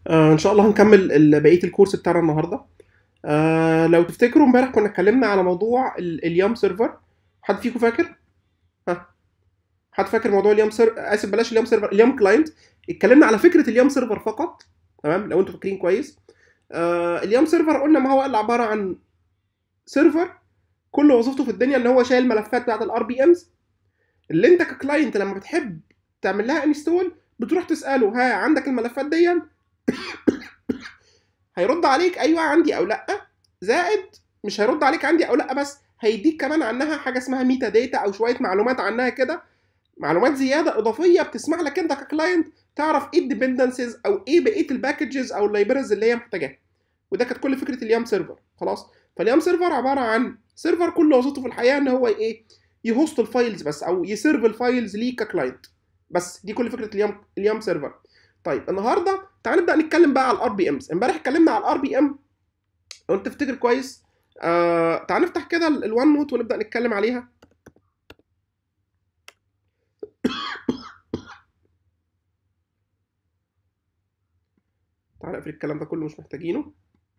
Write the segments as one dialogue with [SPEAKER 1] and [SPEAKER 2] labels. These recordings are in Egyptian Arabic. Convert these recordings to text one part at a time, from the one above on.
[SPEAKER 1] آه ان شاء الله هنكمل ال- بقيه الكورس بتاعنا النهارده آه لو تفتكروا امبارح كنا اتكلمنا على موضوع ال- اليام سيرفر حد فيكم فاكر ها حد فاكر موضوع اليام سيرفر اسف بلاش اليام سيرفر اليام كلاينت اتكلمنا على فكره اليام سيرفر فقط تمام لو انتوا فاكرين كويس آه اليام سيرفر قلنا ما هو الا عباره عن سيرفر كل وظيفته في الدنيا ان هو شايل الملفات بتاعت الار بي امز اللي انت ككلاينت لما بتحب تعمل لها انستول بتروح تساله ها عندك الملفات دي هيرد عليك ايوه عندي او لا زائد مش هيرد عليك عندي او لا بس هيديك كمان عنها حاجه اسمها ميتا داتا او شويه معلومات عنها كده معلومات زياده اضافيه بتسمح لك انت ككلاينت تعرف ايه الديبندنسز او ايه بقيه الباكجز او اللايبرز اللي هي محتاجاها وده كانت كل فكره اليام سيرفر خلاص فاليام سيرفر عباره عن سيرفر كل وظيفته في الحياه ان هو ايه يهوست الفايلز بس او يسيرف الفايلز ليك ككلاينت بس دي كل فكره اليام اليام سيرفر طيب النهارده تعال نبدا نتكلم بقى على الار بي امز امبارح اتكلمنا على الار بي ام لو انت تفتكر كويس آه تعال نفتح كده الوان نوت ونبدا نتكلم عليها تعال نقفل الكلام ده كله مش محتاجينه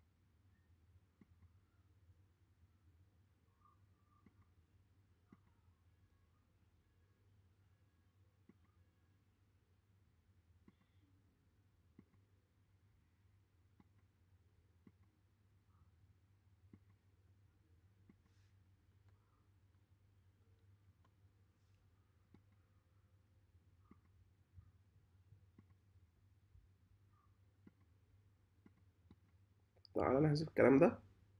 [SPEAKER 1] تعال نحذف الكلام ده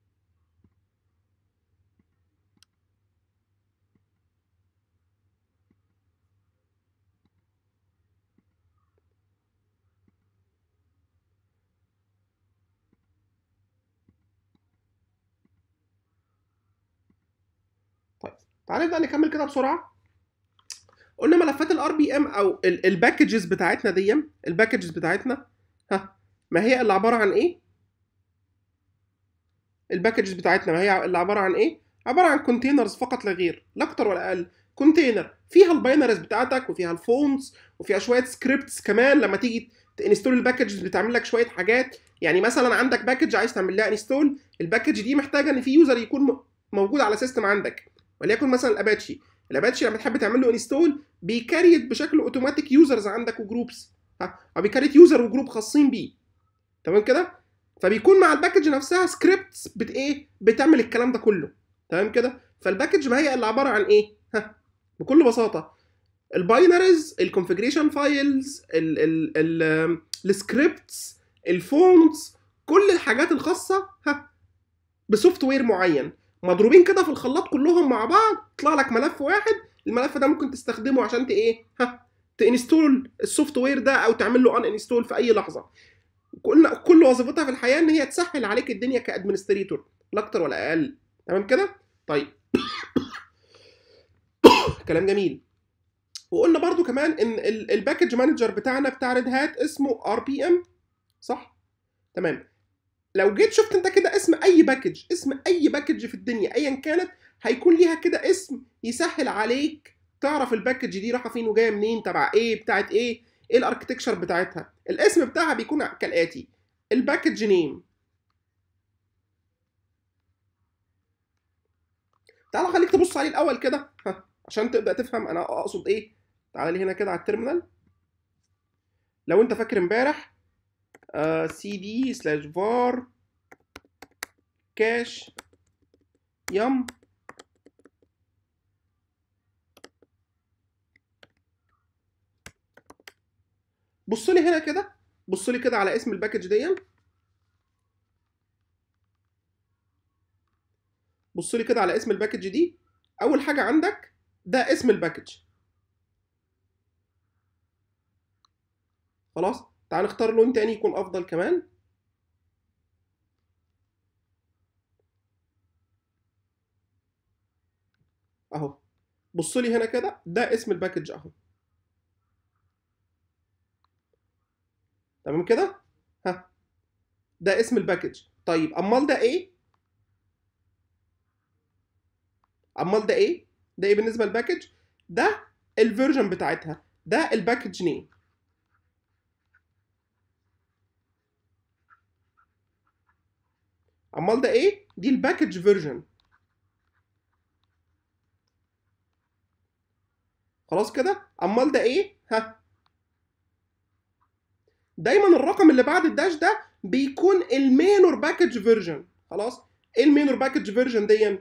[SPEAKER 1] طيب تعال نبدا نكمل كده بسرعه قلنا ملفات الار بي ام او الباكجز بتاعتنا دي الباكجز بتاعتنا ها ما هي اللي عباره عن ايه الباكجز بتاعتنا ما هي اللي عباره عن ايه عباره عن كونتينرز فقط لا غير لا اكتر ولا اقل كونتينر فيها الباينرز بتاعتك وفيها الفونز وفيها شويه سكريبتس كمان لما تيجي تنستول الباكجز بتعمل لك شويه حاجات يعني مثلا عندك باكج عايز تعمل لها انستول الباكج دي محتاجه ان في يوزر يكون م- موجود على سيستم عندك وليكن مثلا الاباتشي الاباتشي لما تحب تعمل له انستول بيكريت بشكل اوتوماتيك يوزرز عندك وجروبس ها او بيكريت يوزر وجروب خاصين بيه تمام كده فبيكون مع الباكج نفسها سكريبتس بت ايه بتعمل الكلام ده كله تمام كده فالباكج ما هي اللي عباره عن ايه ها بكل بساطه الباينريز الكونفجريشن فايلز السكريبتس الفونتس كل الحاجات الخاصه ها بسوفت وير معين مضروبين كده في الخلاط كلهم مع بعض يطلع لك ملف واحد الملف ده ممكن تستخدمه عشان ت ايه ها تنستول السوفت وير ده او تعمل له ان انستول في اي لحظه كل كل وظيفتها في الحياه ان هي تسهل عليك الدنيا كادمنستريتور لا اكتر ولا اقل تمام كده طيب كلام جميل وقلنا برضو كمان ان ال- الباكج مانجر بتاعنا بتاع ريد هات اسمه ار بي ام صح تمام لو جيت شفت انت كده اسم اي باكج اسم اي باكج في الدنيا ايا كانت هيكون ليها كده اسم يسهل عليك تعرف الباكج دي رايحه فين وجايه منين تبع ايه بتاعت ايه ايه الاركتكشر بتاعتها الاسم بتاعها بيكون كالاتي الباكج نيم تعال خليك تبص عليه الاول كده ها عشان تبدا تفهم انا اقصد ايه تعال لي هنا كده على التيرمينال لو انت فاكر امبارح سي دي سلاش فار كاش يم بص لي هنا كده بص لي كده على اسم الباكج دي بص لي كده على اسم الباكج دي اول حاجه عندك ده اسم الباكج خلاص تعال نختار لون تاني يكون افضل كمان اهو بص لي هنا كده ده اسم الباكج اهو تمام كده ها ده اسم الباكج طيب امال ده ايه امال ده ايه ده ايه بالنسبه للباكج ده الفيرجن بتاعتها ده الباكج نيم امال ده ايه دي الباكج فيرجن خلاص كده امال ده ايه ها دايما الرقم اللي بعد الداش ده بيكون المينور باكج فيرجن خلاص ايه المينور باكج فيرجن دي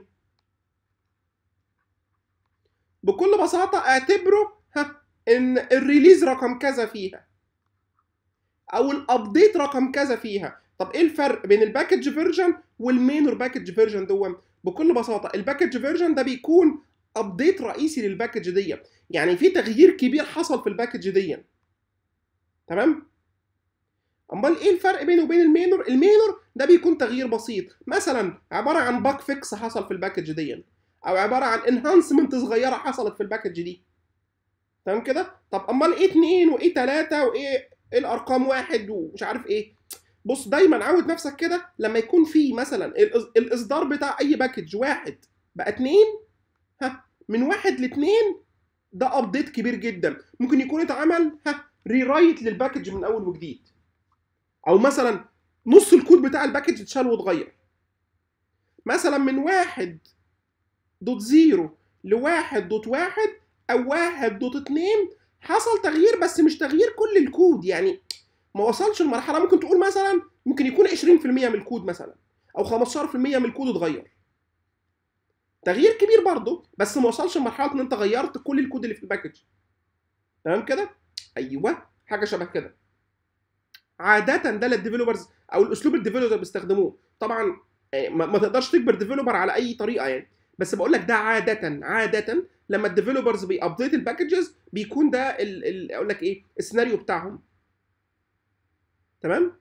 [SPEAKER 1] بكل بساطه اعتبره ها ان الريليز رقم كذا فيها او الابديت رقم كذا فيها طب ايه الفرق بين الباكج فيرجن والمينور باكج فيرجن دول بكل بساطه الباكج فيرجن ده بيكون ابديت رئيسي للباكج دي يعني في تغيير كبير حصل في الباكج دي تمام امال ايه الفرق بينه وبين المينور المينور ده بيكون تغيير بسيط مثلا عباره عن باك فيكس حصل في الباكج دي او عباره عن انهانسمنت صغيره حصلت في الباكج دي تمام كده طب امال ايه اتنين وايه تلاته وايه ايه الارقام واحد ومش عارف ايه بص دايما عود نفسك كده لما يكون في مثلا الاصدار بتاع اي باكج واحد بقى اتنين ها من واحد لاتنين ده ابديت كبير جدا ممكن يكون اتعمل ها ريرايت للباكج من اول وجديد او مثلا نص الكود بتاع الباكج اتشال واتغير مثلا من واحد دوت زيرو لواحد دوت واحد او واحد دوت اتنين حصل تغيير بس مش تغيير كل الكود يعني ما وصلش لمرحله ممكن تقول مثلا ممكن يكون 20% من الكود مثلا او 15% من الكود اتغير تغيير كبير برضه بس ما وصلش لمرحله ان انت غيرت كل الكود اللي في الباكج تمام كده ايوه حاجه شبه كده عاده ده للديفلوبرز او الاسلوب الديفلوبر بيستخدموه طبعا ما تقدرش تجبر ديفلوبر على اي طريقه يعني بس بقول لك ده عاده عاده لما الديفلوبرز بيابديت الباكجز بيكون ده ال ال اقول لك ايه السيناريو بتاعهم تمام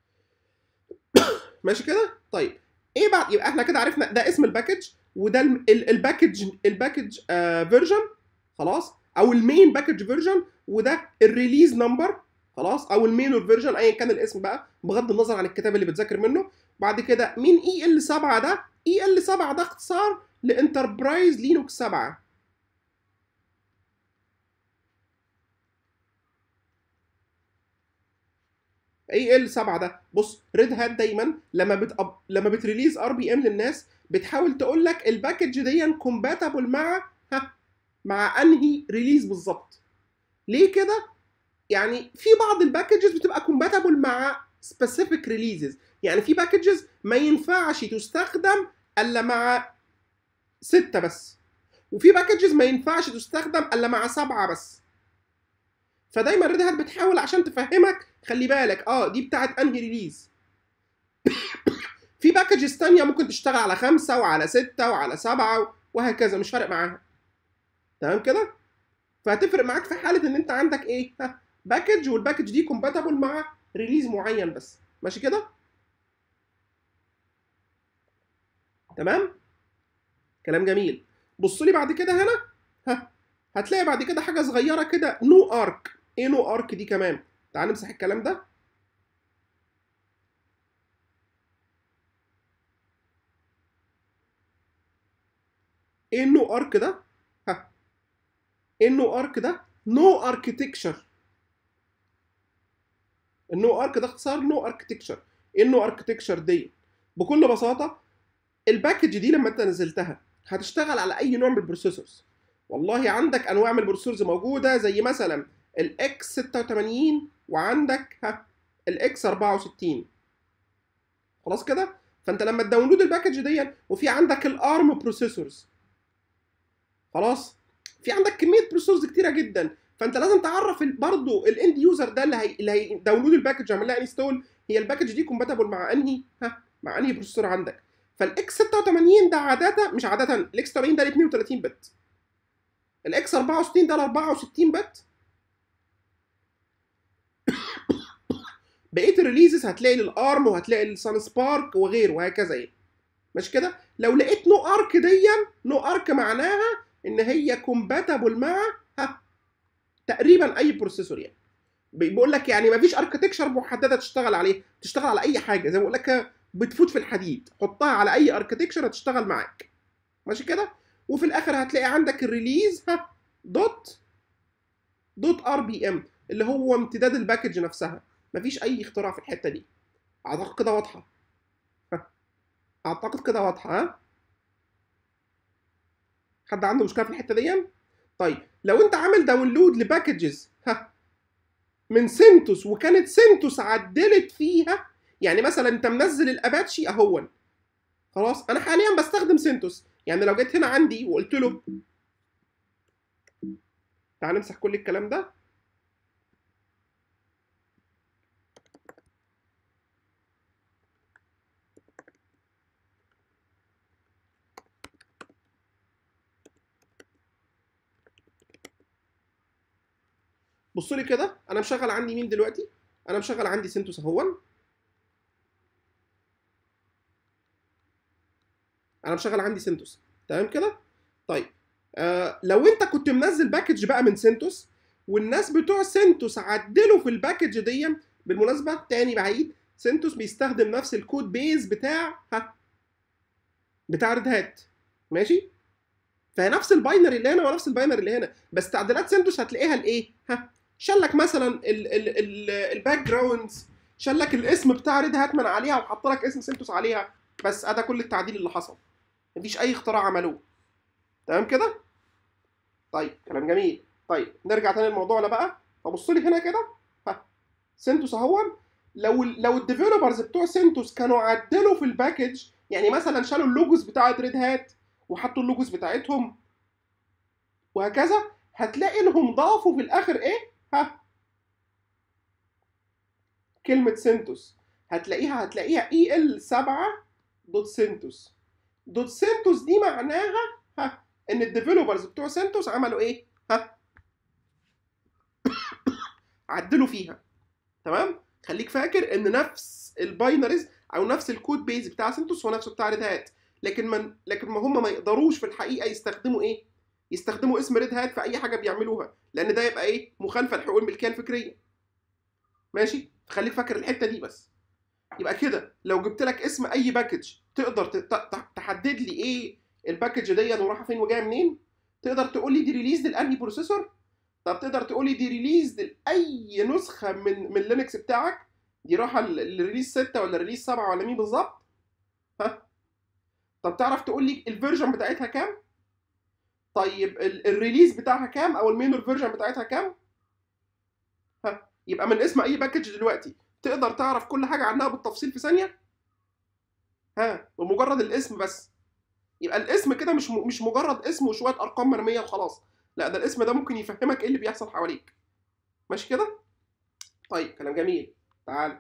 [SPEAKER 1] ماشي كده طيب ايه بعد يبقى احنا كده عرفنا ده اسم الباكج وده الباكج الباكج فيرجن خلاص او المين باكج فيرجن وده الريليز نمبر خلاص او المينور فيرجن ايا كان الاسم بقى بغض النظر عن الكتاب اللي بتذاكر منه بعد كده مين اي ال 7 ده اي ال 7 ده اختصار لانتربرايز لينوكس 7 اي ال 7 ده بص ريد هات دايما لما بت لما بتريليز ار بي ام للناس بتحاول تقول لك الباكج دي كومباتبل مع ها مع انهي ريليز بالظبط ليه كده يعني في بعض الباكجز بتبقى كومباتبل مع سبيسيفيك ريليزز يعني في باكجز ما ينفعش تستخدم الا مع ستة بس وفي باكجز ما ينفعش تستخدم الا مع سبعة بس فدايما ريد هات بتحاول عشان تفهمك خلي بالك اه دي بتاعت انهي ريليز في باكجز تانية ممكن تشتغل على خمسة وعلى ستة وعلى سبعة وهكذا مش فارق معاها تمام كده فهتفرق معاك في حالة ان انت عندك ايه ها باكج والباكج دي كومباتبل مع ريليز معين بس ماشي كده تمام كلام جميل بص لي بعد كده هنا ها هتلاقي بعد كده حاجه صغيره كده نو ارك ايه نو ارك دي كمان تعال نمسح الكلام ده ايه النو ارك ده ها ايه النو ارك ده نو اركتكشر النو ارك ده اختصار نو اركتكشر ايه النو اركتكشر دي بكل بساطه الباكج دي لما انت نزلتها هتشتغل على اي نوع من البروسيسورز والله عندك انواع من البروسيسورز موجوده زي مثلا الاكس 86 وعندك ها الاكس 64 خلاص كده فانت لما تداونلود الباكج دي وفي عندك الارم بروسيسورز خلاص في عندك كميه بروسيسورز كتيره جدا فانت لازم تعرف برضه الاند يوزر ده اللي هي اللي هيداونلود الباكج يعمل لها انستول هي الباكج دي كومباتبل مع انهي ها مع انهي بروسيسور عندك فالاكس 86 ده عاده مش عاده الاكس 80 ده ال 32 بت الاكس 64 ده ال 64 بت بقيه الريليزز هتلاقي للارم وهتلاقي للسان سبارك وغيره وهكذا يعني مش كده لو لقيت نو ارك دي نو ارك معناها ان هي كومباتبل مع ها تقريبا اي بروسيسور يعني بيقول لك يعني ما فيش اركتكشر محدده تشتغل عليه تشتغل على اي حاجه زي ما بقول لك بتفوت في الحديد حطها على اي اركتكشر هتشتغل معاك ماشي كده وفي الاخر هتلاقي عندك الريليز ها دوت دوت ار بي ام اللي هو امتداد الباكج نفسها مفيش اي اختراع في الحته دي اعتقد كده واضحه اعتقد كده واضحه ها حد عنده مشكله في الحته دي طيب لو انت عامل داونلود لباكجز ها من سنتوس وكانت سنتوس عدلت فيها يعني مثلا انت منزل الاباتشي اهون خلاص انا حاليا بستخدم سنتوس يعني لو جيت هنا عندي وقلت له تعال نمسح كل الكلام ده بصوا لي كده انا مشغل عندي مين دلوقتي انا مشغل عندي سنتوس اهون انا مشغل عندي سنتوس تمام كده طيب آه لو انت كنت منزل باكج بقى من سنتوس والناس بتوع سنتوس عدلوا في الباكج دي بالمناسبه تاني بعيد سنتوس بيستخدم نفس الكود بيز بتاع ها بتاع ريد هات ماشي فنفس الباينري اللي هنا ونفس الباينري اللي هنا بس تعديلات سنتوس هتلاقيها الايه ها شال لك مثلا الباك جراوندز شال لك الاسم بتاع ريد هات من عليها وحط لك اسم سنتوس عليها بس ده كل التعديل اللي حصل مفيش اي اختراع عملوه تمام كده طيب كلام جميل طيب نرجع تاني لموضوعنا بقى فبص لي هنا كده ها سنتوس اهو لو لو الديفلوبرز بتوع سنتوس كانوا عدلوا في الباكج يعني مثلا شالوا اللوجوز بتاعت ريد هات وحطوا اللوجوز بتاعتهم وهكذا هتلاقي انهم ضافوا في الاخر ايه ها كلمة سنتوس هتلاقيها هتلاقيها اي ال 7 دوت سنتوس دوت سنتوس دي معناها ها ان الديفلوبرز بتوع سنتوس عملوا ايه؟ ها عدلوا فيها تمام؟ خليك فاكر ان نفس الباينريز او نفس الكود بيز بتاع سنتوس هو نفسه بتاع ريد هات لكن من لكن ما هم ما يقدروش في الحقيقه يستخدموا ايه؟ يستخدموا اسم ريد هات في اي حاجه بيعملوها لان ده يبقى ايه؟ مخالفه لحقوق الملكيه الفكريه ماشي؟ خليك فاكر الحته دي بس يبقى كده لو جبت لك اسم اي باكج تقدر تحدد لي ايه الباكج دي ورايحه فين وجايه منين تقدر تقول لي دي ريليز لانهي بروسيسور طب تقدر تقول لي دي ريليز لاي نسخه من من لينكس بتاعك دي رايحه الريليز 6 ولا ريليز 7 ولا مين بالظبط ها طب تعرف تقول لي الفيرجن بتاعتها كام طيب الريليز بتاعها كام او المينور فيرجن بتاعتها كام ها يبقى من اسم اي باكج دلوقتي تقدر تعرف كل حاجه عنها بالتفصيل في ثانيه ها بمجرد الاسم بس يبقى الاسم كده مش م... مش مجرد اسم وشويه ارقام مرميه وخلاص لا ده الاسم ده ممكن يفهمك ايه اللي بيحصل حواليك ماشي كده طيب كلام جميل تعال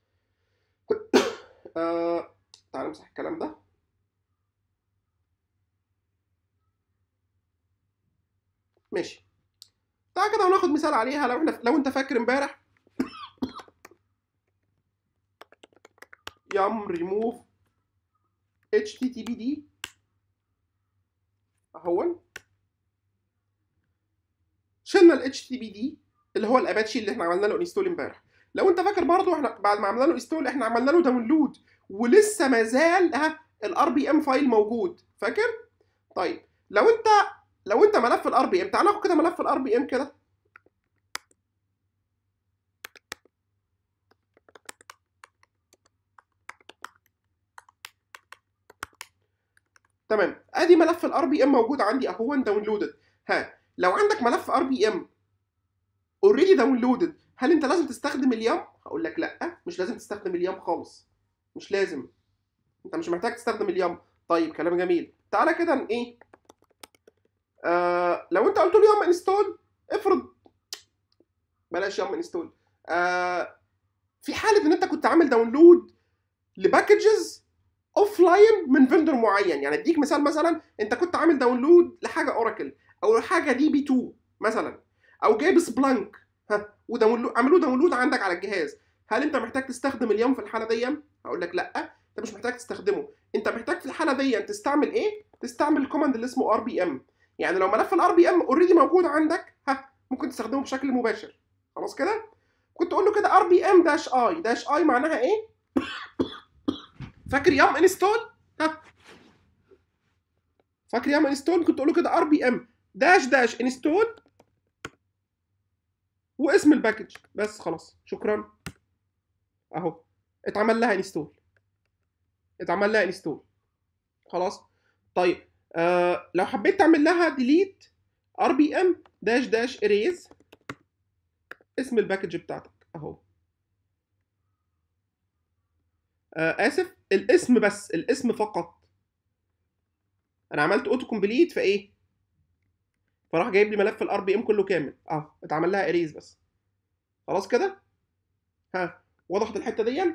[SPEAKER 1] آه... تعال نمسح الكلام ده ماشي تعال كده وناخد مثال عليها لو احنا لو انت فاكر امبارح يم ريموف httpd اهون شلنا ال httpd اللي هو الاباتشي اللي احنا عملنا له انستول امبارح لو انت فاكر برضو احنا بعد ما عملنا له انستول احنا عملنا له داونلود ولسه ما زال ها الار بي ام فايل موجود فاكر طيب لو انت لو انت ملف الار بي ام تعال ناخد كده ملف الار بي ام كده تمام ادي ملف الار بي ام موجود عندي اهو داونلودد ها لو عندك ملف ار بي ام اوريدي داونلودد هل انت لازم تستخدم اليم هقول لك لا مش لازم تستخدم اليم خالص مش لازم انت مش محتاج تستخدم اليم طيب كلام جميل تعالى كده ايه آه لو انت قلت له يوم انستول افرض بلاش يوم انستول آه في حاله ان انت كنت عامل داونلود لباكجز اوف لاين من فيندور معين يعني اديك مثال مثلا انت كنت عامل داونلود لحاجه اوراكل او حاجه دي بي 2 مثلا او جايب سبلانك ها وداونلود عملوه داونلود عندك على الجهاز هل انت محتاج تستخدم اليوم في الحاله دي هقول لك لا انت مش محتاج تستخدمه انت محتاج في الحاله دي تستعمل ايه تستعمل الكوماند اللي اسمه ار بي ام يعني لو ملف الار بي ام اوريدي موجود عندك ها ممكن تستخدمه بشكل مباشر خلاص كده كنت تقول له كده ار بي ام داش اي داش اي معناها ايه فاكر يام انستول ها فاكر يام انستول كنت تقول له كده ار بي ام داش داش انستول واسم الباكج بس خلاص شكرا اهو اتعمل لها انستول اتعمل لها انستول خلاص طيب آه لو حبيت تعمل لها ديليت ار بي ام داش داش اريز اسم الباكج بتاعتك اهو آه اسف الاسم بس الاسم فقط انا عملت اوتو كومبليت فايه فراح جايب لي ملف الار بي ام كله كامل اه اتعمل لها اريز بس خلاص كده ها وضحت الحته دي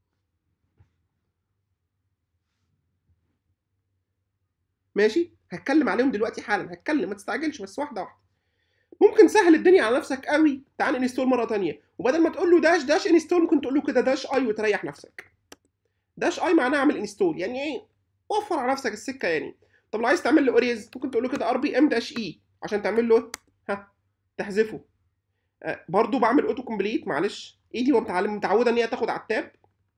[SPEAKER 1] ماشي هتكلم عليهم دلوقتي حالا هتكلم ما تستعجلش بس واحده واحده ممكن سهل الدنيا على نفسك قوي تعال انستول مره تانية وبدل ما تقول له داش داش انستول ممكن تقول له كده داش اي وتريح نفسك داش اي معناها اعمل انستول يعني ايه وفر على نفسك السكه يعني طب لو عايز تعمل له اريز ممكن تقول له كده ار بي ام داش اي عشان تعمل له ها تحذفه آه برضو بعمل اوتو كومبليت معلش ايدي متعلم متعوده ان هي تاخد على التاب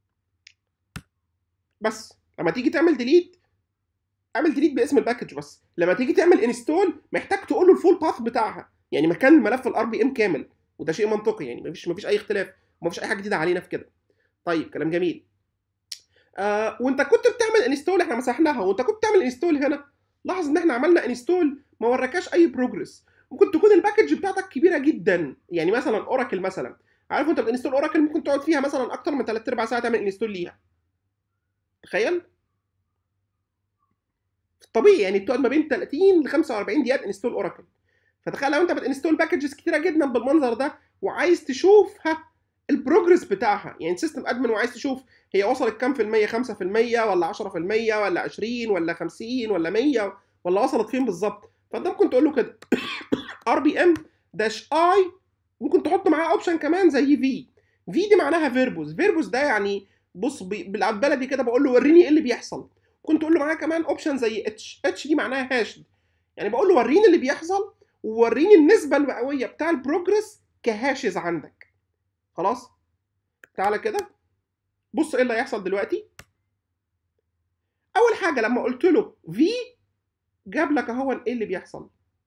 [SPEAKER 1] بس لما تيجي تعمل ديليت اعمل ديليت باسم الباكج بس لما تيجي تعمل انستول محتاج تقول له الفول باث بتاعها يعني مكان الملف الار بي ام كامل وده شيء منطقي يعني مفيش مفيش اي اختلاف ومفيش اي حاجه جديده علينا في كده طيب كلام جميل آه وانت كنت بتعمل انستول احنا مسحناها وانت كنت بتعمل انستول هنا لاحظ ان احنا عملنا انستول ما وراكاش اي بروجرس ممكن تكون الباكج بتاعتك كبيره جدا يعني مثلا اوراكل مثلا عارف انت بتنستول اوراكل ممكن تقعد فيها مثلا اكتر من 3 ارباع ساعه تعمل انستول ليها تخيل طبيعي يعني بتقعد ما بين 30 ل 45 دقيقه انستول اوراكل فتخيل لو انت بتنستول باكجز كتيره جدا بالمنظر ده وعايز تشوفها البروجرس بتاعها يعني سيستم ادمن وعايز تشوف هي وصلت كام في المية 5% ولا 10% ولا 20 ولا 50 ولا 100 ولا وصلت فين بالظبط فانت ممكن تقول له كده ار بي ام داش اي ممكن تحط معاه اوبشن كمان زي في في دي معناها فيربوس فيربوس ده يعني بص بالبلدي كده بقول له وريني ايه اللي بيحصل كنت تقول له معاه كمان اوبشن زي اتش اتش دي معناها هاشد يعني بقول له وريني اللي بيحصل ووريني النسبه المئويه بتاع البروجرس كهاشز عندك خلاص تعالى كده بص ايه اللي هيحصل دلوقتي اول حاجه لما قلت له في جاب لك اهو ايه اللي بيحصل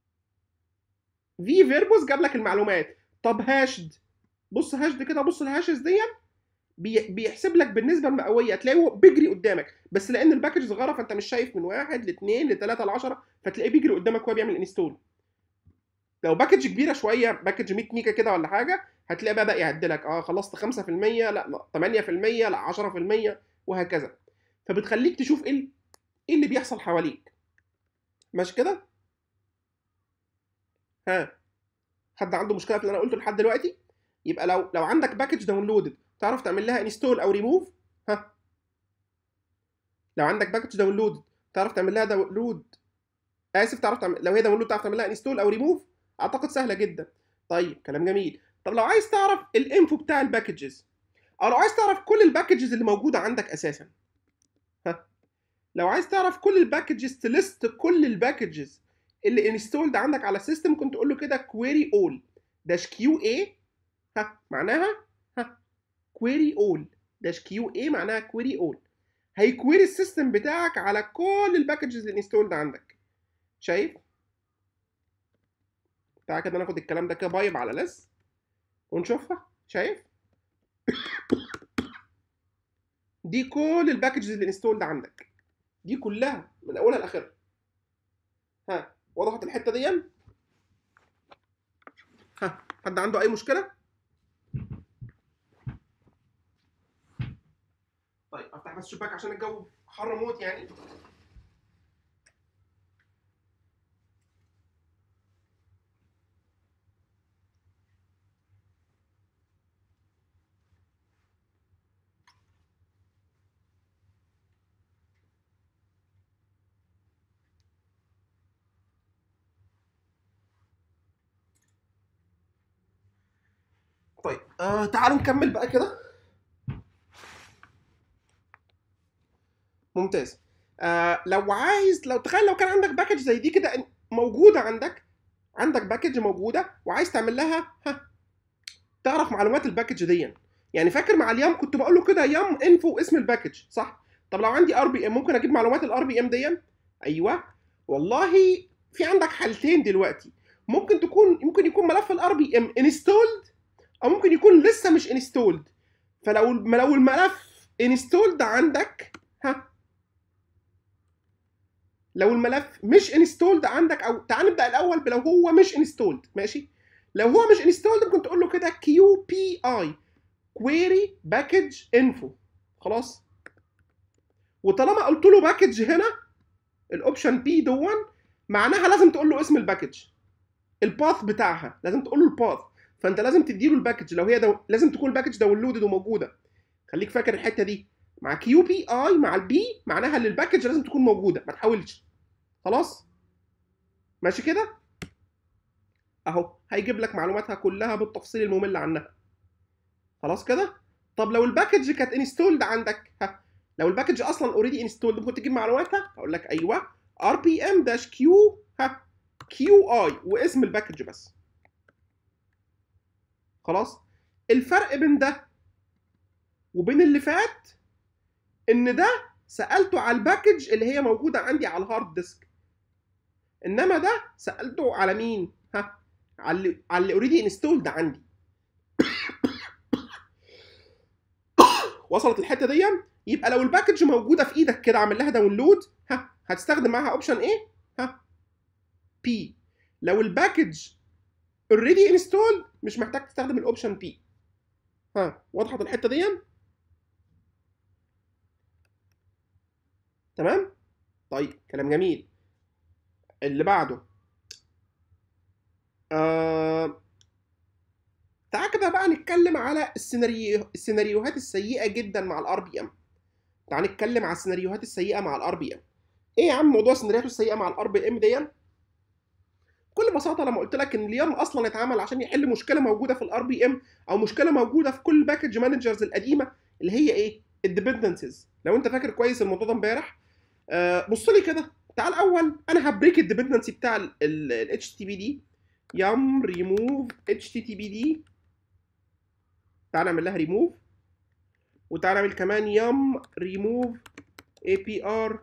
[SPEAKER 1] في فيربوس جاب لك المعلومات طب هاشد بص هاشد كده بص الهاشز دي بيحسب لك بالنسبه المئويه تلاقيه بيجري قدامك بس لان الباكج صغيره فانت مش شايف من واحد لاثنين لثلاثه لعشره فتلاقيه بيجري قدامك وهو بيعمل انستول لو باكج كبيره شويه باكج 100 ميجا كده ولا حاجه هتلاقي بقى بقى يعدلك اه خلصت 5% لا 8% لا 10% وهكذا فبتخليك تشوف ايه ايه اللي بيحصل حواليك ماشي كده ها حد عنده مشكله في اللي انا قلته لحد دلوقتي يبقى لو لو عندك باكج داونلودد تعرف تعمل لها انستول او ريموف ها لو عندك باكج داونلود تعرف تعمل لها داونلود اسف تعرف تعمل لو هي داونلود تعرف تعمل لها انستول او ريموف اعتقد سهله جدا طيب كلام جميل طب لو عايز تعرف الانفو بتاع الباكجز او لو عايز تعرف كل الباكجز اللي موجوده عندك اساسا ها لو عايز تعرف كل الباكجز تلست كل الباكجز اللي انستولد عندك على السيستم كنت تقول له كده كويري اول داش كيو اي ها معناها ها كويري اول داش كيو اي معناها كويري اول هيكويري السيستم بتاعك على كل الباكجز اللي انستولد عندك شايف تعالى كده ناخد الكلام ده كده بايب على لس ونشوفها شايف دي كل الباكجز اللي انستولد عندك دي كلها من اولها لاخرها ها وضحت الحته دي ها حد عنده اي مشكله طيب افتح بس الشباك عشان الجو حر موت يعني طيب آه تعالوا نكمل بقى كده ممتاز آه لو عايز لو تخيل لو كان عندك باكج زي دي كده موجوده عندك عندك باكج موجوده وعايز تعمل لها ها تعرف معلومات الباكج دي يعني فاكر مع اليام كنت بقول له كده يام انفو اسم الباكج صح طب لو عندي ار بي ام ممكن اجيب معلومات الار بي ام دي ايوه والله في عندك حالتين دلوقتي ممكن تكون ممكن يكون ملف الار بي ام انستولد او ممكن يكون لسه مش انستولد فلو لو الملف انستولد عندك ها لو الملف مش انستولد عندك او تعال نبدا الاول بلو هو مش انستولد ماشي لو هو مش انستولد ممكن تقول له كده كيو بي اي كويري باكج انفو خلاص وطالما قلت له باكج هنا الاوبشن بي دون معناها لازم تقول له اسم الباكج الباث بتاعها لازم تقول له الباث فانت لازم تديله الباكج لو هي دو... لازم تكون الباكج داونلودد وموجوده خليك فاكر الحته دي مع كيو بي اي مع البي معناها ان الباكج لازم تكون موجوده ما تحاولش خلاص ماشي كده اهو هيجيب لك معلوماتها كلها بالتفصيل الممل عنها خلاص كده طب لو الباكج كانت انستولد عندك ها لو الباكج اصلا اوريدي انستولد ممكن تجيب معلوماتها اقول لك ايوه ار بي ام داش كيو ها كيو اي واسم الباكج بس خلاص الفرق بين ده وبين اللي فات ان ده سالته على الباكج اللي هي موجوده عندي على الهارد ديسك انما ده سالته على مين ها على اللي على اللي اوريدي انستولد عندي وصلت الحته دي يبقى لو الباكج موجوده في ايدك كده عامل لها داونلود ها هتستخدم معاها اوبشن ايه ها بي لو الباكج اوريدي انستول مش محتاج تستخدم الاوبشن بي ها وضحت الحته دي تمام طيب كلام جميل اللي بعده آه... تعال كده بقى نتكلم على السيناريو السيناريوهات السيئه جدا مع الار بي ام تعال نتكلم على السيناريوهات السيئه مع الار بي ام ايه يا عم موضوع السيناريوهات السيئه مع الار بي ام دي بكل بساطه لما قلت لك ان اليام اصلا اتعمل عشان يحل مشكله موجوده في الار بي ام او مشكله موجوده في كل باكج مانجرز القديمه اللي هي ايه الديبندنسز لو انت فاكر كويس الموضوع ده امبارح آه بص لي كده تعال الاول انا هبريك الديبندنسي بتاع ال اتش تي بي دي يم ريموف اتش تي تي بي دي تعال نعمل لها ريموف وتعال نعمل كمان يم ريموف اي بي ار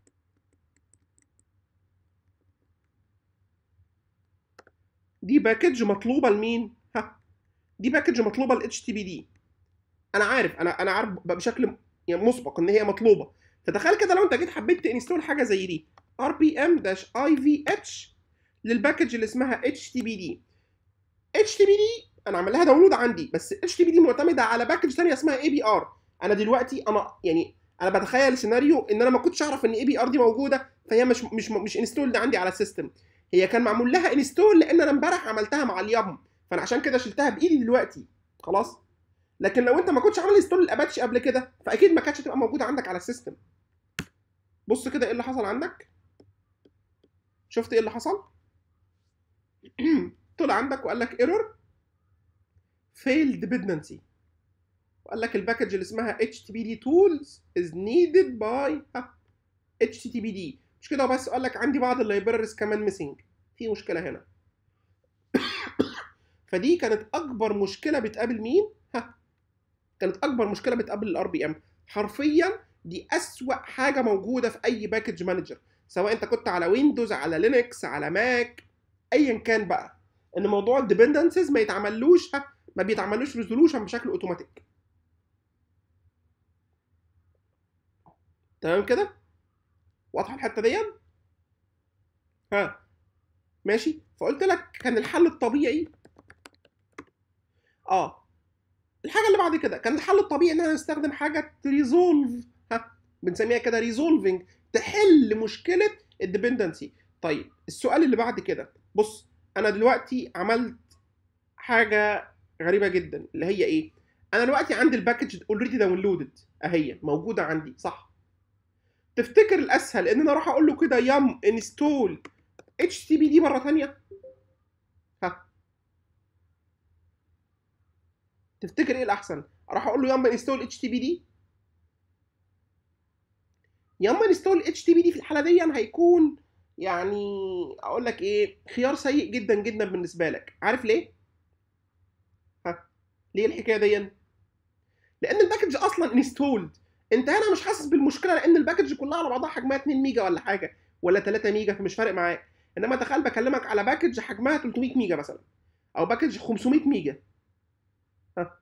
[SPEAKER 1] دي باكج مطلوبه لمين ها دي باكج مطلوبه ل اتش تي بي دي انا عارف انا انا عارف بشكل يعني مسبق ان هي مطلوبه فتخيل كده لو انت جيت حبيت تنستول حاجه زي دي ار بي ام داش اي في اتش للباكج اللي اسمها اتش تي بي دي اتش تي بي دي انا عامل لها داونلود عندي بس اتش تي بي دي معتمده على باكج ثانيه اسمها اي بي ار انا دلوقتي انا يعني انا بتخيل سيناريو ان انا ما كنتش اعرف ان اي بي ار دي موجوده فهي مش مش مش انستولد عندي على السيستم هي كان معمول لها انستول لان انا امبارح عملتها مع اليم فانا عشان كده شلتها بايدي دلوقتي خلاص لكن لو انت ما كنتش عامل انستول الاباتشي قبل كده فاكيد ما كانتش هتبقى موجوده عندك على السيستم بص كده ايه اللي حصل عندك شفت ايه اللي حصل طلع عندك وقال لك ايرور failed dependency وقال لك الباكج اللي اسمها httpd tools is needed by httpd مش كده بس قال لك عندي بعض اللايبريز كمان ميسنج في مشكله هنا فدي كانت اكبر مشكله بتقابل مين ها كانت اكبر مشكله بتقابل الار بي ام حرفيا دي اسوا حاجه موجوده في اي باكج مانجر سواء انت كنت على ويندوز على لينكس على ماك ايا كان بقى ان موضوع الديبندنسز ما يتعملوش ها ما بيتعملوش ريزولوشن بشكل اوتوماتيك تمام كده واضحه الحته دي ها ماشي فقلت لك كان الحل الطبيعي اه الحاجه اللي بعد كده كان الحل الطبيعي ان انا نستخدم حاجه ريزولف ها بنسميها كده ريزولفنج تحل مشكله الديبندنسي طيب السؤال اللي بعد كده بص انا دلوقتي عملت حاجه غريبه جدا اللي هي ايه انا دلوقتي عندي الباكج اوريدي داونلودد اهي موجوده عندي صح تفتكر الاسهل ان انا اروح اقول له كده يم انستول اتش تي بي دي مره ثانيه ها تفتكر ايه الاحسن اروح اقول له يم انستول اتش تي بي دي يم انستول اتش تي بي دي في الحاله دي هيكون يعني اقول لك ايه خيار سيء جدا جدا بالنسبه لك عارف ليه ها ليه الحكايه دي لان الباكج اصلا انستولد انت هنا مش حاسس بالمشكله لان الباكج كلها على بعضها حجمها 2 ميجا ولا حاجه ولا 3 ميجا فمش فارق معاك انما تخيل بكلمك على باكج حجمها 300 ميجا مثلا او باكج 500 ميجا ها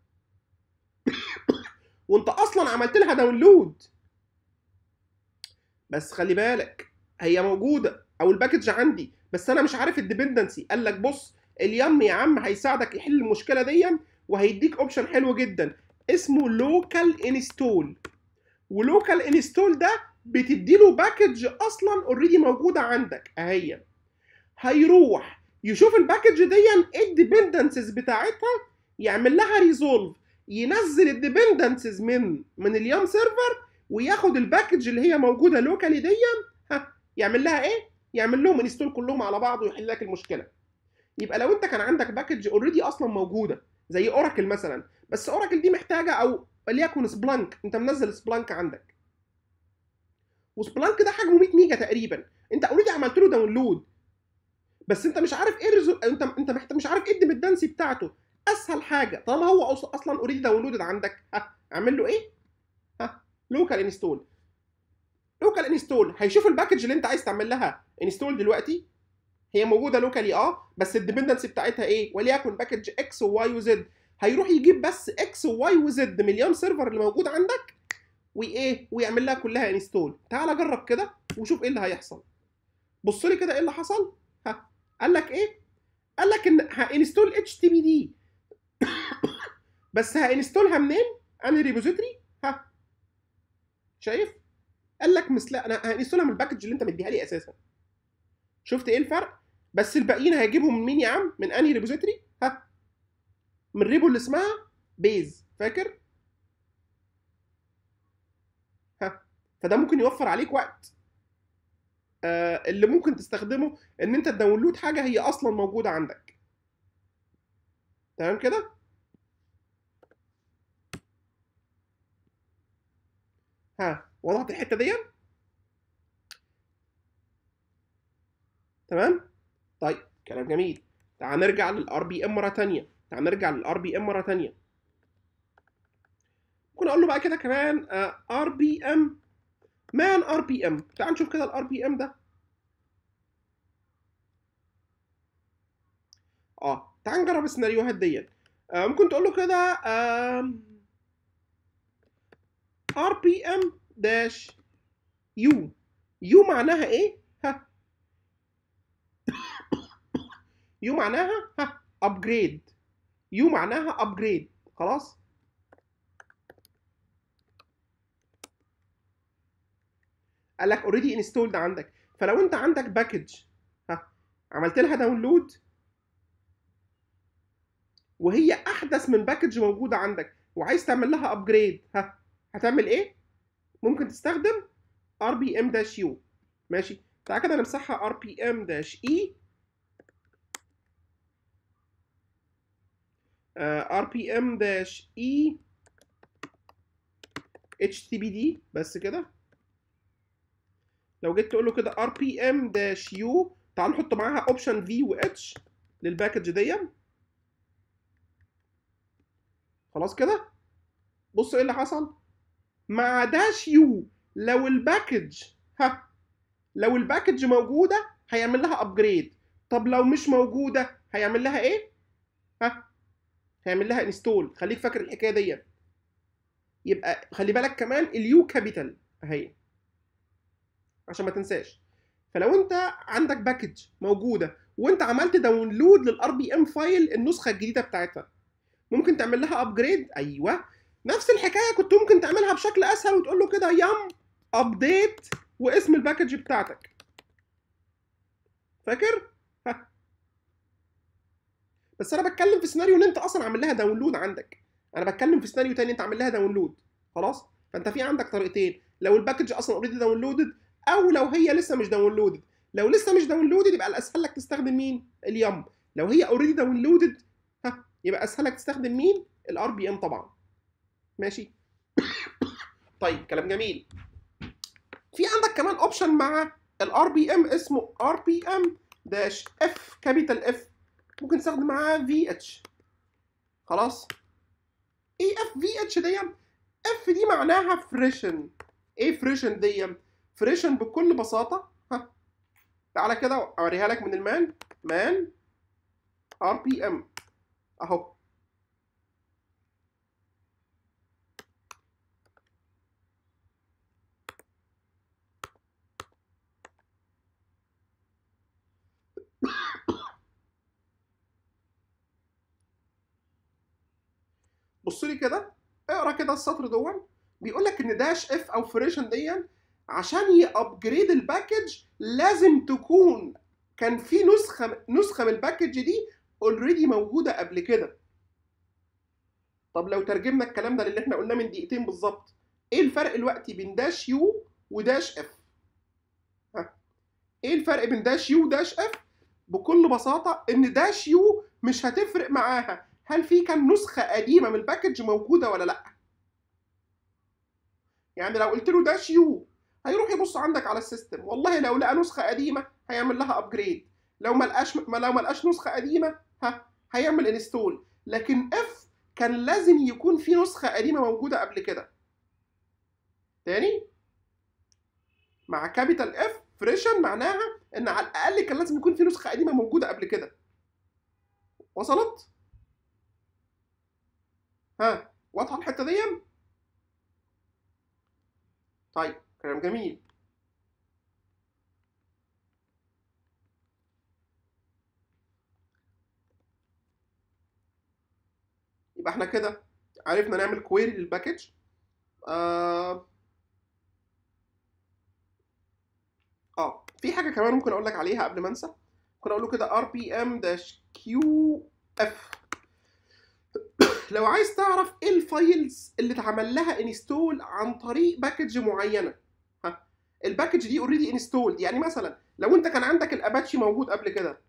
[SPEAKER 1] وانت اصلا عملت لها داونلود بس خلي بالك هي موجوده او الباكج عندي بس انا مش عارف الديبندنسي قال لك بص اليم يا عم هيساعدك يحل المشكله دي وهيديك اوبشن حلو جدا اسمه لوكال انستول ولوكال انستول ده بتديله باكج اصلا اوريدي موجوده عندك اهي هيروح يشوف الباكج دي ايه الديبندنسز بتاعتها يعمل لها ريزولف ينزل الديبندنسز من من اليام سيرفر وياخد الباكج اللي هي موجوده لوكالي دي ها يعمل لها ايه يعمل لهم انستول كلهم على بعض ويحل لك المشكله يبقى لو انت كان عندك باكج اوريدي اصلا موجوده زي اوراكل مثلا بس اوراكل دي محتاجه او وليكن سبلانك انت منزل سبلانك عندك وسبلانك ده حجمه 100 ميجا تقريبا انت اوريدي عملت له داونلود بس انت مش عارف ايه الريزو... انت انت محتاج مش عارف ايه الديبندنسي بتاعته اسهل حاجه طالما هو اصلا اوريدي داونلودد عندك ها اعمل له ايه ها لوكال انستول لوكال انستول هيشوف الباكج اللي انت عايز تعمل لها انستول دلوقتي هي موجوده لوكالي اه بس الديبندنسي بتاعتها ايه وليكن باكج اكس وواي وزد هيروح يجيب بس اكس وواي وزد مليون سيرفر اللي موجود عندك وايه ويعمل لها كلها انستول تعال جرب كده وشوف ايه اللي هيحصل بص لي كده ايه اللي حصل ها قال لك ايه قال لك ان هانستول اتش تي بي دي بس هانستولها منين انا ريبوزيتوري ها شايف قال لك مثل انا هانستولها من الباكج اللي انت مديها لي اساسا شفت ايه الفرق بس الباقيين هيجيبهم من مين يا عم من انهي ريبوزيتوري ها من ريبو اللي اسمها بيز فاكر ها فده ممكن يوفر عليك وقت آه اللي ممكن تستخدمه ان انت تداونلود حاجه هي اصلا موجوده عندك تمام كده ها وضحت الحته دي تمام طيب كلام جميل تعال نرجع للار بي ام مره ثانيه تعال نرجع للار بي ام مره ثانيه ممكن اقول له بقى كده كمان ار بي ام مان ار بي ام تعال نشوف كده الار بي ام ده اه تعال نجرب السيناريوهات دي آه ممكن تقول له كده ار بي ام داش يو يو معناها ايه ها يو معناها ها ابجريد يو معناها ابجريد خلاص قال لك اوريدي انستولد عندك فلو انت عندك باكج ها عملت لها داونلود وهي احدث من باكج موجوده عندك وعايز تعمل لها ابجريد ها هتعمل ايه ممكن تستخدم ار بي ام داش يو ماشي تعالى كده نمسحها ار بي ام داش اي ار بي ام داش اي اتش تي بي دي بس كده لو جيت تقول له كده ار بي ام داش يو تعال نحط معاها اوبشن في و اتش للباكج دي خلاص كده بص ايه اللي حصل مع داش يو لو الباكج ها لو الباكج موجوده هيعمل لها ابجريد طب لو مش موجوده هيعمل لها ايه ها هيعمل لها انستول خليك فاكر الحكايه دي يبقى خلي بالك كمان اليو كابيتال اهي عشان ما تنساش فلو انت عندك باكج موجوده وانت عملت داونلود للار بي ام فايل النسخه الجديده بتاعتها ممكن تعمل لها ابجريد ايوه نفس الحكايه كنت ممكن تعملها بشكل اسهل وتقول له كده يم ابديت واسم الباكج بتاعتك فاكر ها بس انا بتكلم في سيناريو ان انت اصلا عامل لها داونلود عندك انا بتكلم في سيناريو تاني انت عامل لها داونلود خلاص فانت في عندك طريقتين لو الباكج اصلا اوريدي داونلودد او لو هي لسه مش داونلودد لو لسه مش داونلودد يبقى الاسهل لك تستخدم مين اليم لو هي اوريدي داونلودد ها يبقى اسهل لك تستخدم مين الار بي ام طبعا ماشي طيب كلام جميل في عندك كمان اوبشن مع الار بي ام اسمه ار بي ام داش اف كابيتال اف ممكن تستخدم معاه في اتش خلاص ايه اف في اتش دي اف دي معناها فريشن ايه فريشن دي فريشن بكل بساطه ها تعالى كده اوريها لك من المان مان ار بي ام اهو بص لي كده اقرا كده السطر دون بيقول لك ان داش اف او فريشن دي عشان يابجريد الباكج لازم تكون كان في نسخه نسخه من الباكج دي اوريدي موجوده قبل كده طب لو ترجمنا الكلام ده اللي احنا قلناه من دقيقتين بالظبط ايه الفرق دلوقتي بين داش يو وداش اف ها ايه الفرق بين داش يو وداش اف بكل بساطه ان داش يو مش هتفرق معاها هل في كان نسخه قديمه من الباكج موجوده ولا لا يعني لو قلت له داش يو هيروح يبص عندك على السيستم والله لو لقى نسخه قديمه هيعمل لها ابجريد لو ما لقاش ما لو ما لقاش نسخه قديمه ها هيعمل انستول لكن اف كان لازم يكون في نسخه قديمه موجوده قبل كده تاني مع كابيتال اف فريشن معناها ان على الاقل كان لازم يكون في نسخه قديمه موجوده قبل كده وصلت ها واضحه الحته دي طيب كلام جميل يبقى احنا كده عرفنا نعمل كويري للباكج آه اه في حاجه كمان ممكن اقول لك عليها قبل ما انسى ممكن اقول له كده ار بي ام داش كيو اف لو عايز تعرف ايه الفايلز اللي اتعمل لها انستول عن طريق باكج معينه ها الباكج دي اوريدي انستولد يعني مثلا لو انت كان عندك الاباتشي موجود قبل كده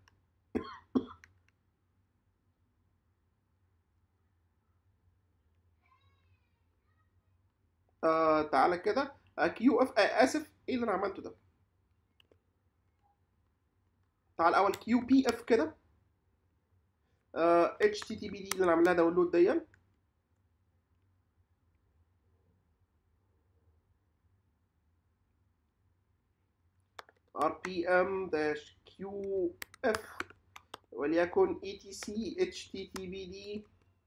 [SPEAKER 1] آه تعالى كده كيو اف آه اسف ايه اللي انا عملته ده تعال اول كيو بي اف كده اتش تي تي بي دي اللي انا عاملها داونلود دي ار بي ام داش كيو اف وليكن اي تي سي اتش تي تي بي دي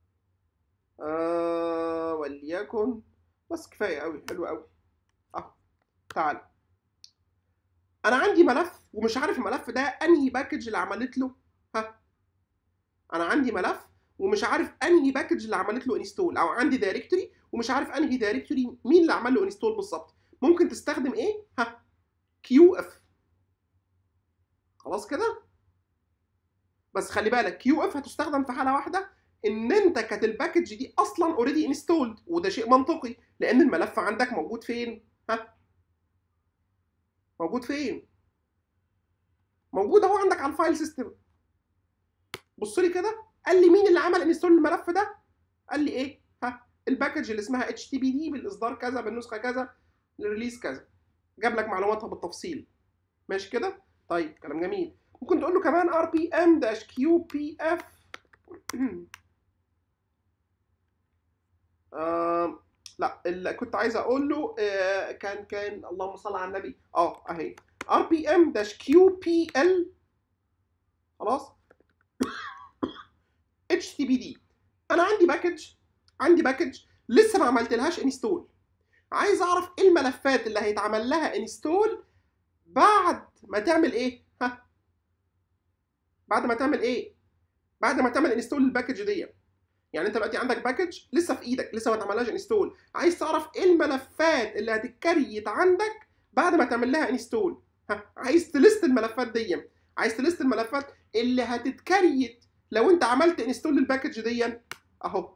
[SPEAKER 1] وليكن بس كفايه قوي حلو قوي اهو تعال انا عندي ملف ومش عارف الملف ده انهي باكج اللي عملت له ها انا عندي ملف ومش عارف انهي باكج اللي عملت له انستول او عندي دايركتوري ومش عارف انهي دايركتوري مين اللي عمل له انستول بالظبط ممكن تستخدم ايه ها كيو اف خلاص كده بس خلي بالك كيو اف هتستخدم في حاله واحده ان انت كانت الباكج دي اصلا اوريدي انستولد وده شيء منطقي لان الملف عندك موجود فين ها موجود فين موجود اهو عندك على الفايل سيستم بص لي كده قال لي مين اللي عمل انستول الملف ده قال لي ايه ها الباكج اللي اسمها اتش تي بي دي بالاصدار كذا بالنسخه كذا الريليز كذا جاب لك معلوماتها بالتفصيل ماشي كده طيب كلام جميل ممكن تقول له كمان ار بي ام داش كيو بي اف لا اللي كنت عايز اقول له آه كان كان اللهم صل على النبي اه اهي ار بي ام داش كيو بي ال خلاص اتش تي بي دي انا عندي باكج عندي باكج لسه ما عملت لهاش انستول عايز اعرف ايه الملفات اللي هيتعمل لها انستول بعد ما تعمل ايه ها بعد ما تعمل ايه بعد ما تعمل انستول للباكج دي يعني انت دلوقتي عندك باكج لسه في ايدك لسه ما اتعملهاش انستول عايز تعرف ايه الملفات اللي هتتكريت عندك بعد ما تعمل لها انستول ها عايز تلست الملفات دي عايز تلست الملفات اللي هتتكريت لو انت عملت انستول للباكج دي اهو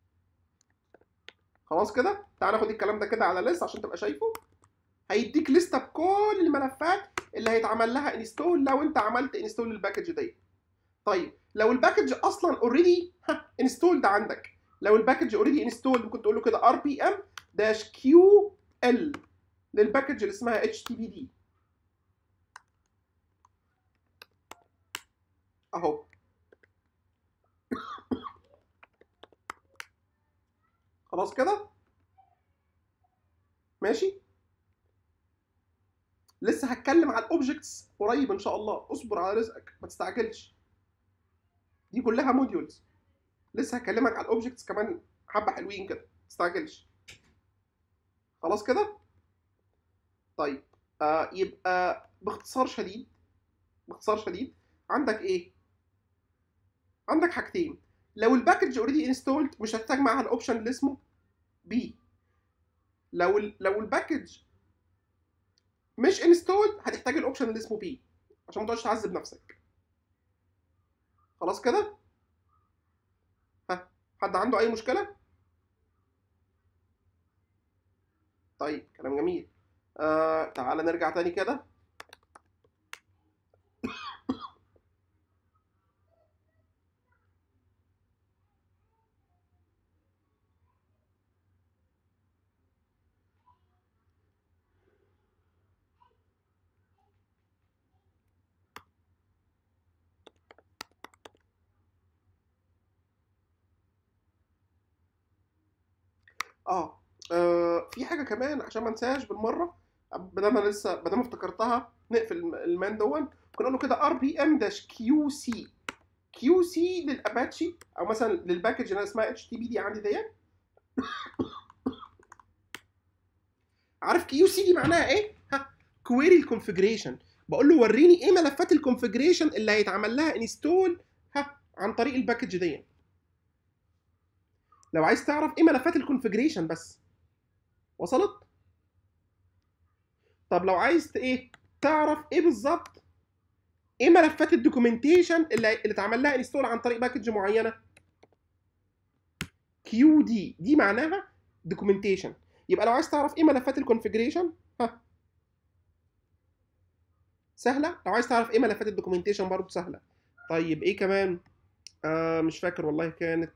[SPEAKER 1] خلاص كده تعال ناخد الكلام ده كده على ليست عشان تبقى شايفه هيديك لسته بكل الملفات اللي هيتعمل لها انستول لو انت عملت انستول للباكج دي طيب لو الباكج اصلا اوريدي انستولد عندك لو الباكج اوريدي انستولد ممكن تقول له كده ار بي ام داش كيو ال للباكج اللي اسمها اتش تي بي دي اهو خلاص كده ماشي لسه هتكلم على الاوبجكتس قريب ان شاء الله اصبر على رزقك ما تستعجلش دي كلها موديولز لسه هكلمك على الاوبجكتس كمان حبه حلوين كده ما تستعجلش خلاص كده طيب آه يبقى باختصار شديد باختصار شديد عندك ايه عندك حاجتين لو الباكج اوريدي انستولد مش هتحتاج معاها الاوبشن اللي اسمه بي لو ال لو الباكج مش انستولد هتحتاج الاوبشن اللي اسمه بي عشان ما تقعدش تعذب نفسك خلاص كده ها حد عنده اي مشكله طيب كلام جميل آه تعالى نرجع تاني كده اه آه، في حاجه كمان عشان ما انساهاش بالمره ما دام انا لسه ما دام افتكرتها نقفل الم- المان دون كنا نقول له كده ار بي ام داش كيو سي كيو سي للاباتشي او مثلا للباكج اللي انا اسمها اتش تي بي دي عندي ديت عارف كيو سي دي معناها ايه؟ ها كويري الكونفجريشن بقول له وريني ايه ملفات الكونفجريشن اللي هيتعمل لها انستول ها عن طريق الباكج دي لو عايز تعرف ايه ملفات الكونفجريشن بس وصلت طب لو عايز ت- ايه تعرف ايه بالظبط ايه ملفات الدوكيومنتيشن اللي اللي اتعمل لها انستول عن طريق باكج معينه كيو دي دي معناها دوكيومنتيشن يبقى لو عايز تعرف ايه ملفات الكونفجريشن ها سهله لو عايز تعرف ايه ملفات الدوكيومنتيشن برضه سهله طيب ايه كمان آه مش فاكر والله كانت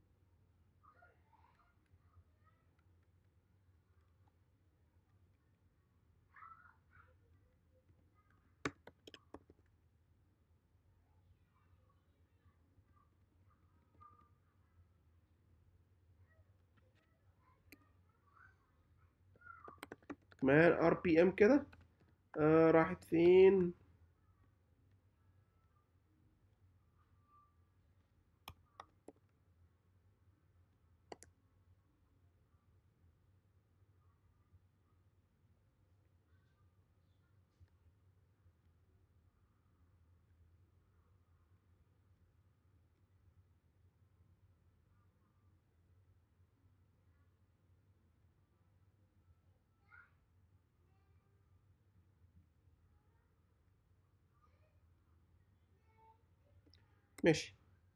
[SPEAKER 1] كمان ار بي ام كده آه راحت فين ماشي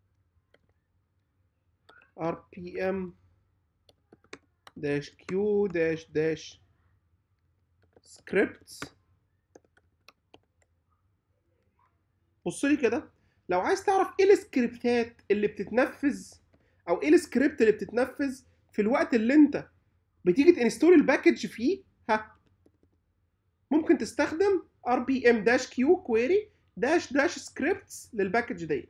[SPEAKER 1] ار بي ام داش كيو داش داش سكريبتس بص لي كده لو عايز تعرف ايه السكريبتات اللي بتتنفذ او ايه السكريبت اللي بتتنفذ في الوقت اللي انت بتيجي تنستول الباكج فيه ها ممكن تستخدم ار بي ام داش كيو كويري داش داش سكريبتس للباكج دي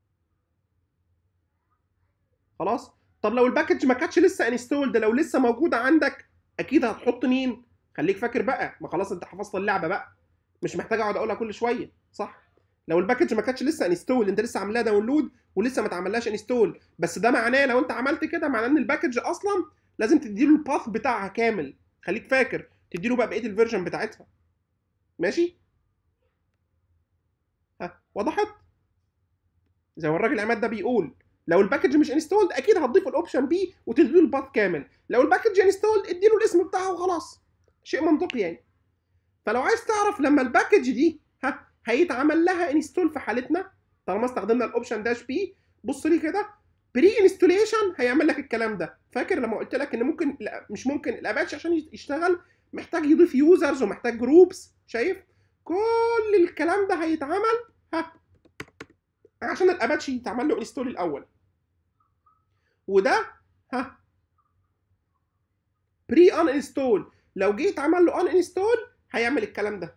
[SPEAKER 1] خلاص طب لو الباكج ما كانتش لسه انستولد لو لسه موجوده عندك اكيد هتحط مين خليك فاكر بقى ما خلاص انت حفظت اللعبه بقى مش محتاج اقعد اقولها كل شويه صح لو الباكج ما كانتش لسه انستول انت لسه عاملها داونلود ولسه ما اتعملهاش انستول بس ده معناه لو انت عملت كده معناه ان الباكج اصلا لازم تديله الباث بتاعها كامل خليك فاكر تديله بقى بقيه الفيرجن بتاعتها ماشي ها وضحت زي ما الراجل عماد ده بيقول لو الباكج مش انستولد اكيد هتضيف الاوبشن بي وتديله الباث كامل لو الباكج انستولد اديله الاسم بتاعه وخلاص شيء منطقي يعني فلو عايز تعرف لما الباكج دي ها هيتعمل لها انستول في حالتنا طالما استخدمنا الاوبشن داش بي بص لي كده بري انستوليشن هيعمل لك الكلام ده فاكر لما قلت لك ان ممكن لا مش ممكن الاباتش عشان يشتغل محتاج يضيف يوزرز ومحتاج جروبس شايف كل الكلام ده هيتعمل ها عشان الاباتشي يتعمل له انستول الاول وده ها بري ان انستول لو جيت عمل له ان انستول هيعمل الكلام ده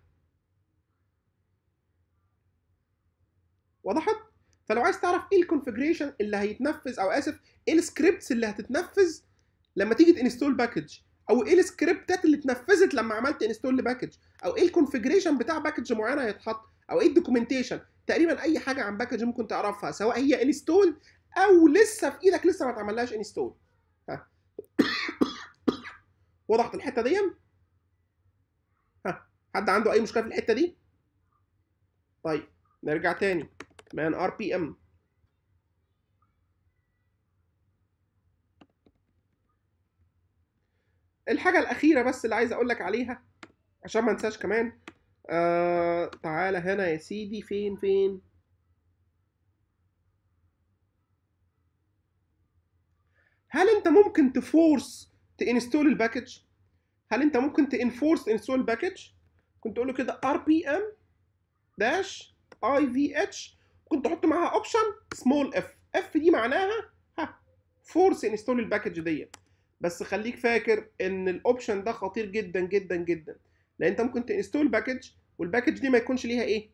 [SPEAKER 1] وضحت فلو عايز تعرف ايه الكونفجريشن اللي هيتنفذ او اسف ايه السكريبتس اللي هتتنفذ لما تيجي تنستول باكج او ايه السكريبتات اللي اتنفذت لما عملت انستول لباكج او ايه الكونفجريشن بتاع باكج معينه هيتحط او ايه الدوكيومنتيشن تقريبا اي حاجه عن باكج ممكن تعرفها سواء هي انستول او لسه في ايدك لسه ما اتعملهاش انستول ها وضحت الحته دي ها حد عنده اي مشكله في الحته دي طيب نرجع تاني مان ار بي ام الحاجه الاخيره بس اللي عايز اقول لك عليها عشان ما انساش كمان آه تعالى هنا يا سيدي فين فين هل انت ممكن تفورس تانستول الباكج هل انت ممكن تانفورس انستول الباكج كنت تقول له كده ار بي ام داش اي في اتش كنت تحط معاها اوبشن سمول اف اف دي معناها ها فورس انستول الباكج دي بس خليك فاكر ان الاوبشن ده خطير جدا جدا جدا لان انت ممكن تانستول باكج والباكج دي ما يكونش ليها ايه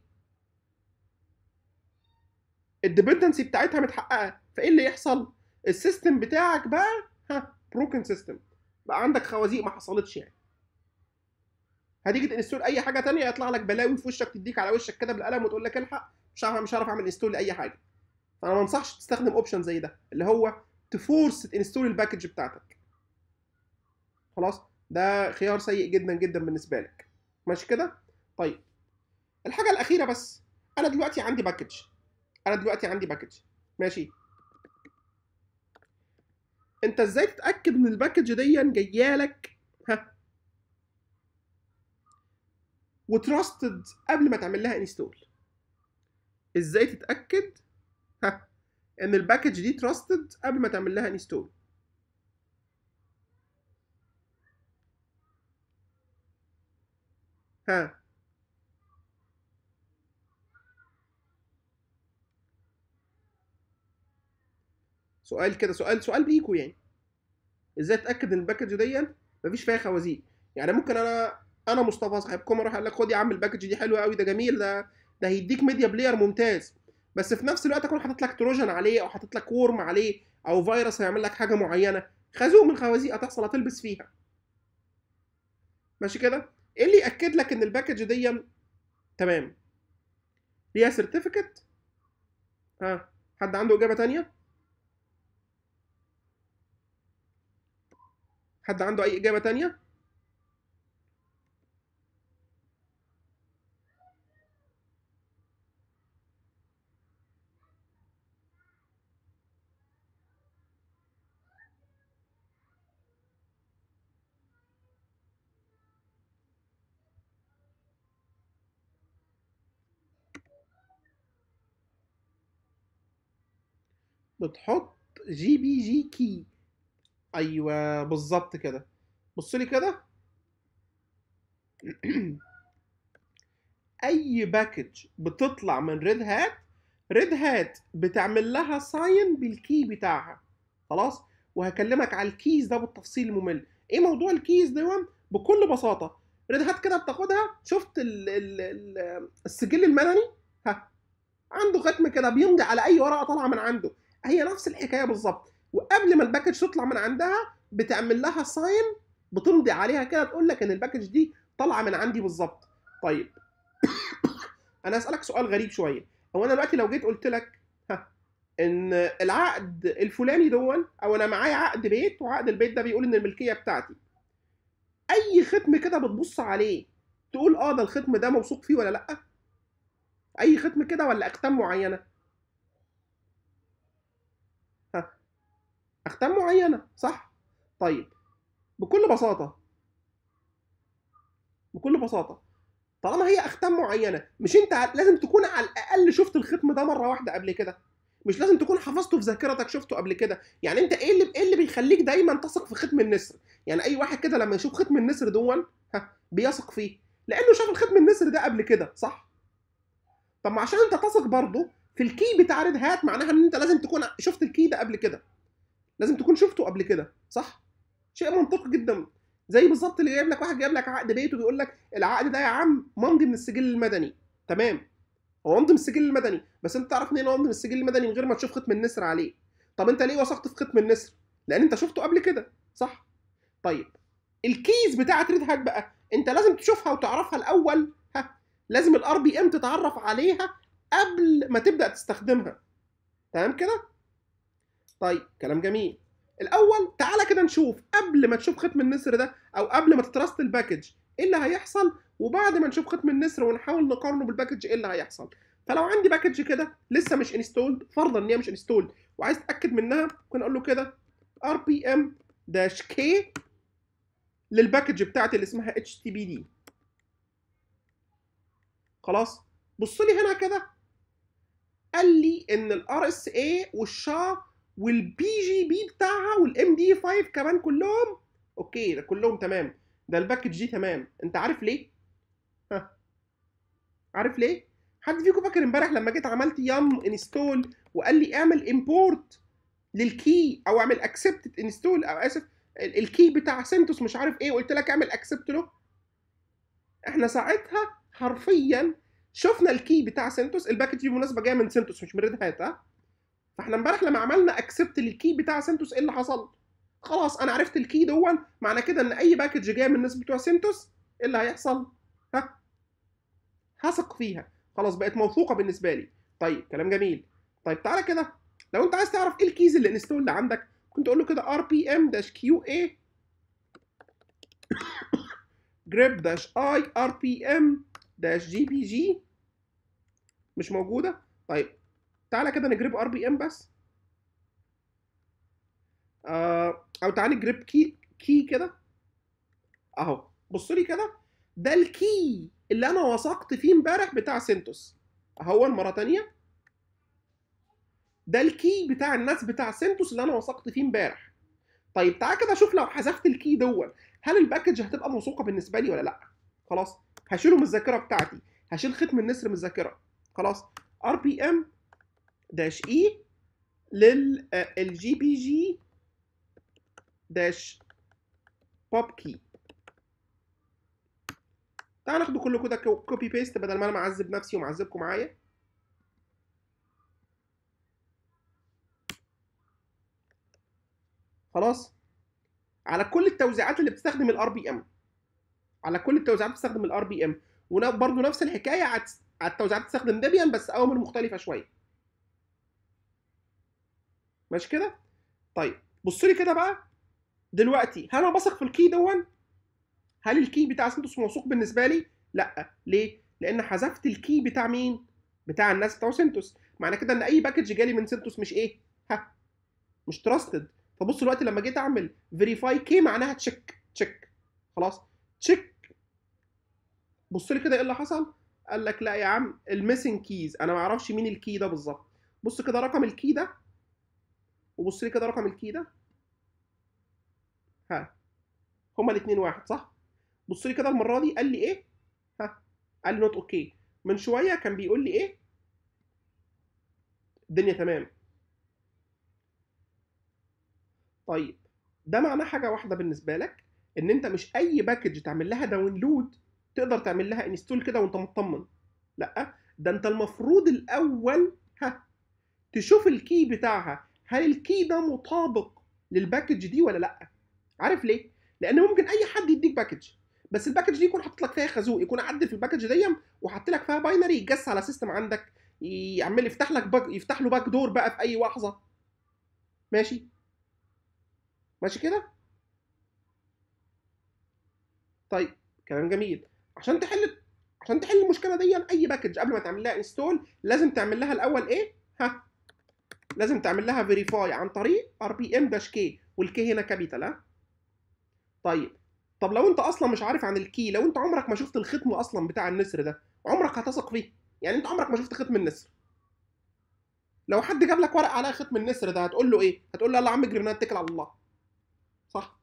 [SPEAKER 1] الديبندنسي بتاعتها متحققه فايه اللي يحصل السيستم بتاعك بقى ها بروكن سيستم بقى عندك خوازيق ما حصلتش يعني هتيجي تنستول اي حاجه تانية يطلع لك بلاوي في وشك تديك على وشك كده بالقلم وتقول لك الحق مش عارف مش عارف اعمل انستول لاي حاجه فانا ما انصحش تستخدم اوبشن زي ده اللي هو تفورس تنستول الباكج بتاعتك خلاص ده خيار سيء جدا جدا بالنسبه لك ماشي كده طيب الحاجه الاخيره بس انا دلوقتي عندي باكج انا دلوقتي عندي باكج ماشي انت ازاي تتاكد ان الباكج دي جايه لك ها وتراستد قبل ما تعمل لها انستول ازاي تتاكد ها ان الباكج دي تراستد قبل ما تعمل لها انستول ها سؤال كده سؤال سؤال بيكو يعني ازاي اتاكد ان الباكج دي مفيش فيها خوازيق يعني ممكن انا انا مصطفى صاحبكم اروح اقول لك خد يا عم الباكج دي حلوه قوي ده جميل ده ده هيديك ميديا بلاير ممتاز بس في نفس الوقت اكون حاطط لك تروجن عليه او حاطط لك وورم عليه او فيروس هيعمل لك حاجه معينه خازوق من الخوازيق هتحصل هتلبس فيها ماشي كده ايه اللي ياكد لك ان الباكج دي تمام ليها سيرتيفيكت ها حد عنده اجابه تانية حد عنده اي اجابه تانية بتحط جي بي جي كي ايوه بالظبط كده بص لي كده اي باكج بتطلع من ريد هات ريد هات بتعمل لها ساين بالكي بتاعها خلاص وهكلمك على الكيز ده بالتفصيل الممل ايه موضوع الكيز ده بكل بساطه ريد هات كده بتاخدها شفت ال ال ال السجل المدني ها عنده ختم كده بيمضي على اي ورقه طالعه من عنده هي نفس الحكايه بالظبط وقبل ما الباكج تطلع من عندها بتعمل لها ساين بتمضي عليها كده تقول لك ان الباكج دي طالعه من عندي بالظبط طيب انا اسالك سؤال غريب شويه هو انا دلوقتي لو جيت قلت لك ها ان العقد الفلاني دون او انا معايا عقد بيت وعقد البيت ده بيقول ان الملكيه بتاعتي اي ختم كده بتبص عليه تقول اه ده الختم ده موثوق فيه ولا لا اي ختم كده ولا اختام معينه ها اختام معينه صح طيب بكل بساطه بكل بساطه طالما هي اختام معينه مش انت لازم تكون على الاقل شفت الختم ده مره واحده قبل كده مش لازم تكون حفظته في ذاكرتك شفته قبل كده يعني انت ايه اللي ايه اللي بيخليك دايما تثق في ختم النسر يعني اي واحد كده لما يشوف ختم النسر دون ها بيثق فيه لانه شاف الختم النسر ده قبل كده صح طب ما عشان انت تثق برضه في الكي بتاع ريد هات معناها ان انت لازم تكون شفت الكي ده قبل كده لازم تكون شفته قبل كده صح شيء منطقي جدا زي بالظبط اللي جايب لك واحد جايب لك عقد بيته بيقول لك العقد ده يا عم ممضي من السجل المدني تمام هو ممضي من السجل المدني بس انت تعرف منين هو ممضي من السجل المدني من غير ما تشوف ختم النسر عليه طب انت ليه وثقت في ختم النسر لان انت شفته قبل كده صح طيب الكيز بتاعت ريد هات بقى انت لازم تشوفها وتعرفها الاول ها لازم الار بي ام تتعرف عليها قبل ما تبدا تستخدمها تمام كده طيب كلام جميل الاول تعالى كده نشوف قبل ما تشوف ختم النسر ده او قبل ما تترست الباكج ايه اللي هيحصل وبعد ما نشوف ختم النسر ونحاول نقارنه بالباكج ايه اللي هيحصل فلو عندي باكج كده لسه مش انستولد فرضا ان هي مش انستولد وعايز اتاكد منها ممكن اقول له كده ار بي ام داش كي للباكج بتاعتي اللي اسمها HTTPD خلاص بص لي هنا كده قال لي ان الار اس اي والشا والبي جي بي بتاعها والام دي 5 كمان كلهم اوكي ده كلهم تمام ده الباكج دي تمام انت عارف ليه ها عارف ليه حد فيكم فاكر امبارح لما جيت عملت يم انستول وقال لي اعمل امبورت للكي او اعمل اكسبت انستول او اسف الكي بتاع سنتوس مش عارف ايه قلت لك اعمل اكسبت له احنا ساعتها حرفيا شفنا الكي بتاع سنتوس الباكج دي بالمناسبه جايه من سنتوس مش من ريد هات ها فاحنا امبارح لما عملنا اكسبت للكي بتاع سنتوس ايه اللي حصل؟ خلاص انا عرفت الكي دون معنى كده ان اي باكج جايه من الناس بتوع سنتوس ايه اللي هيحصل؟ ها هثق فيها خلاص بقت موثوقه بالنسبه لي طيب كلام جميل طيب تعالى كده لو انت عايز تعرف ايه الكيز اللي انستول عندك ممكن تقول له كده ار بي ام داش كيو اي جريب داش اي ار بي ام داش جي بي جي مش موجوده طيب تعالى كده نجرب ار بي ام بس آه او تعالى نجرب كي كي كده اهو بص لي كده ده الكي اللي انا وثقت فيه امبارح بتاع سنتوس اهو مره تانية ده الكي بتاع الناس بتاع سنتوس اللي انا وثقت فيه امبارح طيب تعالى كده اشوف لو حذفت الكي دون هل الباكج هتبقى موثوقه بالنسبه لي ولا لا خلاص هشيله من الذاكره بتاعتي هشيل ختم النسر من الذاكره خلاص ار بي ام داش اي للجي بي جي داش بوب كي تعال ناخده كله كده كوبي بيست بدل ما انا معذب نفسي ومعذبكم معايا خلاص على كل التوزيعات اللي بتستخدم الار بي ام على كل التوزيعات بتستخدم الار بي ام وبرده نفس الحكايه على التوزيعات بتستخدم ديبيان بس اوامر مختلفه شويه ماشي كده طيب بص لي كده بقى دلوقتي هل انا بثق في الكي دون هل الكي بتاع سنتوس موثوق بالنسبه لي لا ليه لان حذفت الكي بتاع مين بتاع الناس بتوع سنتوس معنى كده ان اي باكج جالي من سنتوس مش ايه ها مش تراستد فبص دلوقتي لما جيت اعمل فيريفاي كي معناها تشيك تشيك خلاص تشيك بص لي كده ايه اللي حصل قال لك لا يا عم الميسنج كيز انا ما اعرفش مين الكي ده بالظبط بص كده رقم الكي ده وبص لي كده رقم الكي ده ها هما الاثنين واحد صح بص لي كده المره دي قال لي ايه ها قال لي نوت اوكي من شويه كان بيقول لي ايه الدنيا تمام طيب ده معناه حاجه واحده بالنسبه لك ان انت مش اي باكج تعمل لها داونلود تقدر تعمل لها انستول كده وانت مطمن لا ده انت المفروض الاول ها تشوف الكي بتاعها هل الكي ده مطابق للباكج دي ولا لا عارف ليه لان ممكن اي حد يديك باكج بس الباكج دي يكون حاطط لك فيها خازوق يكون عدل في الباكج دي وحاط لك فيها باينري يتجس على سيستم عندك يعمل يفتح لك باك يفتح له باك دور بقى في اي لحظه ماشي ماشي كده طيب كلام جميل عشان تحل عشان تحل المشكله دي اي باكج قبل ما تعمل لها انستول لازم تعمل لها الاول ايه ها لازم تعمل لها فيريفاي عن طريق ار بي ام داش كي والكي هنا كابيتال ها طيب طب لو انت اصلا مش عارف عن الكي لو انت عمرك ما شفت الختم اصلا بتاع النسر ده عمرك هتثق فيه يعني انت عمرك ما شفت ختم النسر لو حد جاب لك ورق عليها ختم النسر ده هتقول له ايه هتقول له يلا يا عم اجري اتكل على الله صح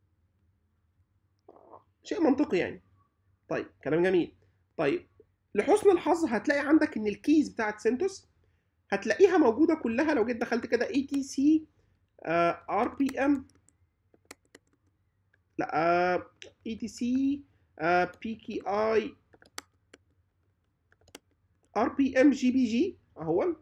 [SPEAKER 1] شيء منطقي يعني طيب كلام جميل طيب لحسن الحظ هتلاقي عندك ان الكيز بتاعت سنتوس هتلاقيها موجوده كلها لو جيت دخلت كده اي تي سي ار بي ام لا اي تي سي بي كي اي ار بي ام جي بي جي اهو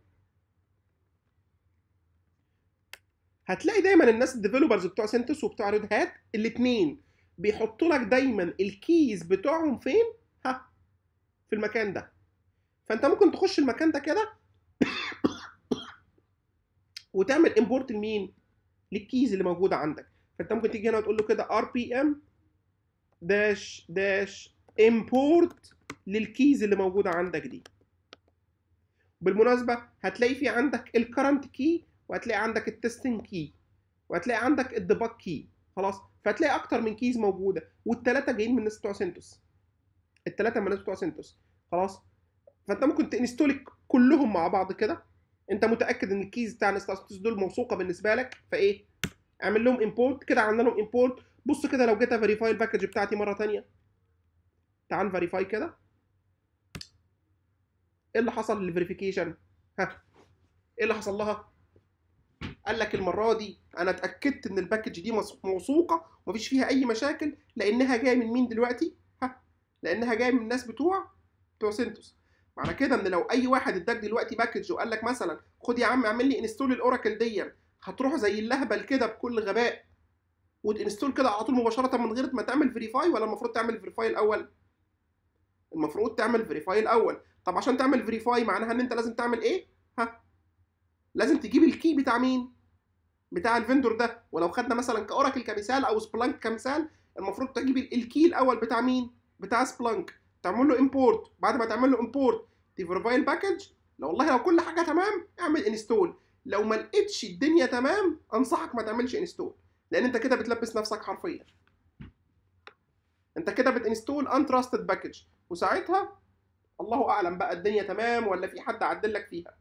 [SPEAKER 1] هتلاقي دايما الناس الديفلوبرز بتوع سنتوس وبتوع ريد هات الاثنين بيحطوا لك دايما الكيز بتوعهم فين ها في المكان ده فانت ممكن تخش المكان ده كده وتعمل امبورت لمين للكيز اللي موجوده عندك فانت ممكن تيجي هنا وتقول له كده ار بي ام داش داش امبورت للكيز اللي موجوده عندك دي بالمناسبه هتلاقي في عندك الكرنت كي وهتلاقي عندك التستنج كي وهتلاقي عندك الديباج كي خلاص فتلاقي اكتر من كيز موجوده والثلاثه جايين من الناس بتوع سنتوس الثلاثه من الناس بتوع سنتوس خلاص فانت ممكن تنستول كلهم مع بعض كده انت متاكد ان الكيز بتاع الناس بتوع سنتوس دول موثوقه بالنسبه لك فايه اعمل لهم امبورت كده عملنا لهم امبورت بص كده لو جيت افيريفاي الباكج بتاعتي مره ثانيه تعال فيريفاي كده ايه اللي حصل للفيريفيكيشن ها ايه اللي حصل لها قال لك المره دي انا اتاكدت ان الباكج دي مص- موثوقه ومفيش فيها اي مشاكل لانها جايه من مين دلوقتي ها لانها جايه من الناس بتوع بتوع سنتوس معنى كده ان لو اي واحد اداك دلوقتي باكج وقال لك مثلا خد يا عم اعمل لي انستول الاوراكل دي هتروح زي اللهبل كده بكل غباء وتنستول كده على طول مباشره من غير ما تعمل فيريفاي ولا المفروض تعمل فيريفاي الاول المفروض تعمل فيريفاي الاول طب عشان تعمل فيريفاي معناها ان انت لازم تعمل ايه ها لازم تجيب الكي بتاع مين بتاع الفندور ده ولو خدنا مثلا كاوراكل كمثال او سبلانك كمثال المفروض تجيب ال- الكي الاول بتاع مين بتاع سبلانك تعمل له امبورت بعد ما تعمل له امبورت تفيريفاي الباكج لو والله لو كل حاجه تمام اعمل انستول لو ما لقيتش الدنيا تمام انصحك ما تعملش انستول لان انت كده بتلبس نفسك حرفيا انت كده بتنستول انتراستد باكج وساعتها الله اعلم بقى الدنيا تمام ولا في حد عدل لك فيها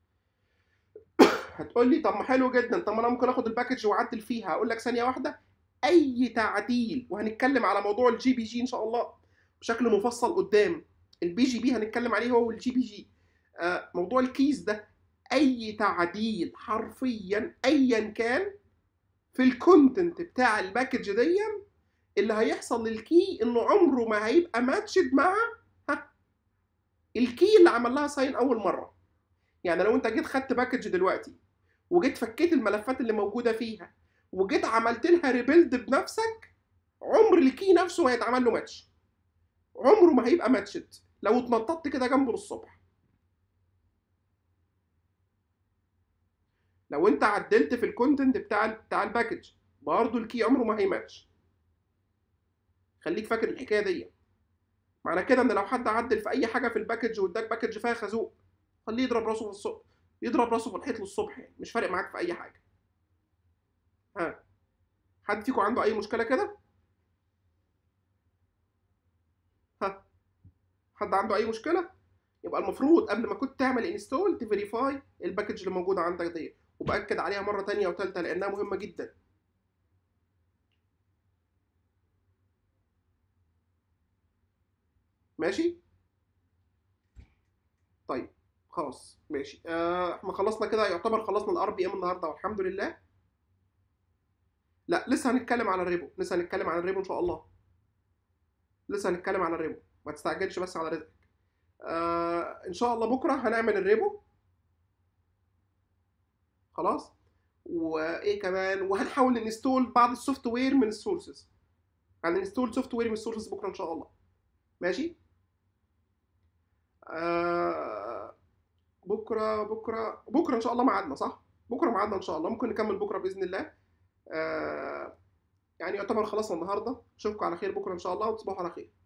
[SPEAKER 1] هتقول لي طب ما حلو جدا طب ما انا ممكن اخد الباكج واعدل فيها هقول لك ثانيه واحده اي تعديل وهنتكلم على موضوع الجي بي جي ان شاء الله بشكل مفصل قدام البي جي بي هنتكلم عليه هو والجي بي جي آه موضوع الكيز ده اي تعديل حرفيا ايا كان في الكونتنت بتاع الباكج دي اللي هيحصل للكي انه عمره ما هيبقى ماتشد مع ها الكي اللي عمل لها ساين اول مره يعني لو انت جيت خدت باكج دلوقتي وجيت فكيت الملفات اللي موجوده فيها وجيت عملت لها ريبيلد بنفسك عمر الكي نفسه ما هيتعمل له ماتش عمره ما هيبقى ماتشد لو اتنططت كده جنبه للصبح لو انت عدلت في الكونتنت بتاع بتاع الباكج برضه الكي عمره ما هيماتش خليك فاكر الحكايه دي معنى كده ان لو حد عدل في اي حاجه في الباكج واداك باكج فيها خازوق خليه يضرب راسه في الصبح يضرب راسه في الحيط للصبح يعني مش فارق معاك في اي حاجه ها حد فيكم عنده اي مشكله كده ها حد عنده اي مشكله يبقى المفروض قبل ما كنت تعمل انستول تفيريفاي الباكج اللي موجوده عندك دي وباكد عليها مره تانية وتالتة لانها مهمه جدا ماشي طيب خلاص ماشي آه، احنا خلصنا كده يعتبر خلصنا الار بي ام النهارده والحمد لله لا لسه هنتكلم على الريبو لسه هنتكلم عن الريبو ان شاء الله لسه هنتكلم على الريبو ما تستعجلش بس على رزقك آه ان شاء الله بكره هنعمل الريبو خلاص وايه كمان وهنحاول ننستول بعض السوفت وير من السورسز هننستول سوفت وير من السورسز بكره ان شاء الله ماشي آه بكره بكره بكره ان شاء الله ميعادنا صح بكره ميعادنا ان شاء الله ممكن نكمل بكره باذن الله آه يعني يعتبر خلصنا النهارده اشوفكم على خير بكره ان شاء الله وتصبحوا على خير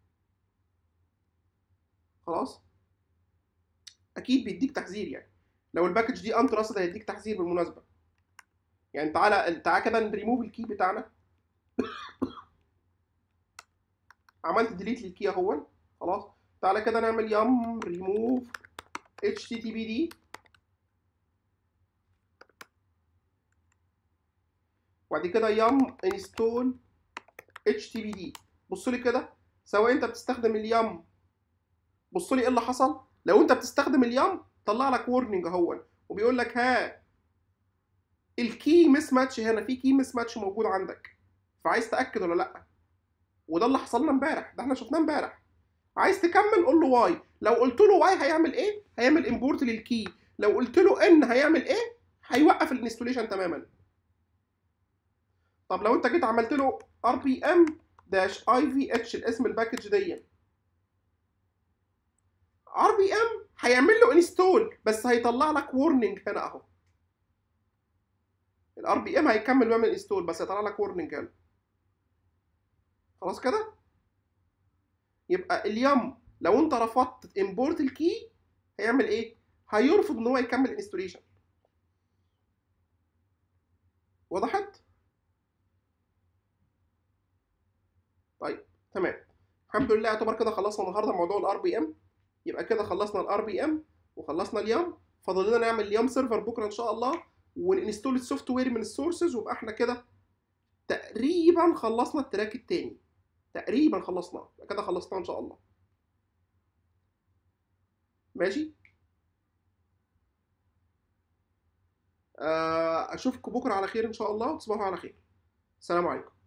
[SPEAKER 1] خلاص اكيد بيديك تحذير يعني لو الباكج دي انت رصد هيديك تحذير بالمناسبه يعني تعالى تعالى كده نريموف الكي بتاعنا عملت ديليت للكي اهو خلاص تعالى كده نعمل يم ريموف اتش تي تي بي دي وبعد كده يم انستول اتش تي بي دي بص لي كده سواء انت بتستخدم اليم بص لي ايه اللي حصل لو انت بتستخدم اليم طلع لك وورنينج اهو وبيقول لك ها الكي مس ماتش هنا في كي مس ماتش موجود عندك فعايز تاكد ولا لا وده اللي حصل لنا امبارح ده احنا شفناه امبارح عايز تكمل قول له واي لو قلت له واي هيعمل ايه هيعمل امبورت للكي لو قلت له ان هيعمل ايه هيوقف الانستوليشن تماما طب لو انت جيت عملت له ار بي ام داش اي في اتش الاسم الباكج دي ار بي ام هيعمل له انستول بس هيطلع لك وورنينج هنا اهو الار بي ام هيكمل ويعمل انستول بس هيطلع لك وورنينج هنا خلاص كده يبقى اليم لو انت رفضت امبورت الكي هيعمل ايه هيرفض ان هو يكمل انستوليشن وضحت الحمد لله يعتبر كده خلصنا النهارده موضوع الار بي ام يبقى كده خلصنا الار بي ام وخلصنا اليوم فاضل لنا نعمل اليوم سيرفر بكره ان شاء الله وننستول السوفت وير من السورسز ويبقى احنا كده تقريبا خلصنا التراك التاني تقريبا خلصناه يبقى كده خلصناه ان شاء الله ماشي آه، اشوفكم بكره على خير ان شاء الله وتصبحوا على خير السلام عليكم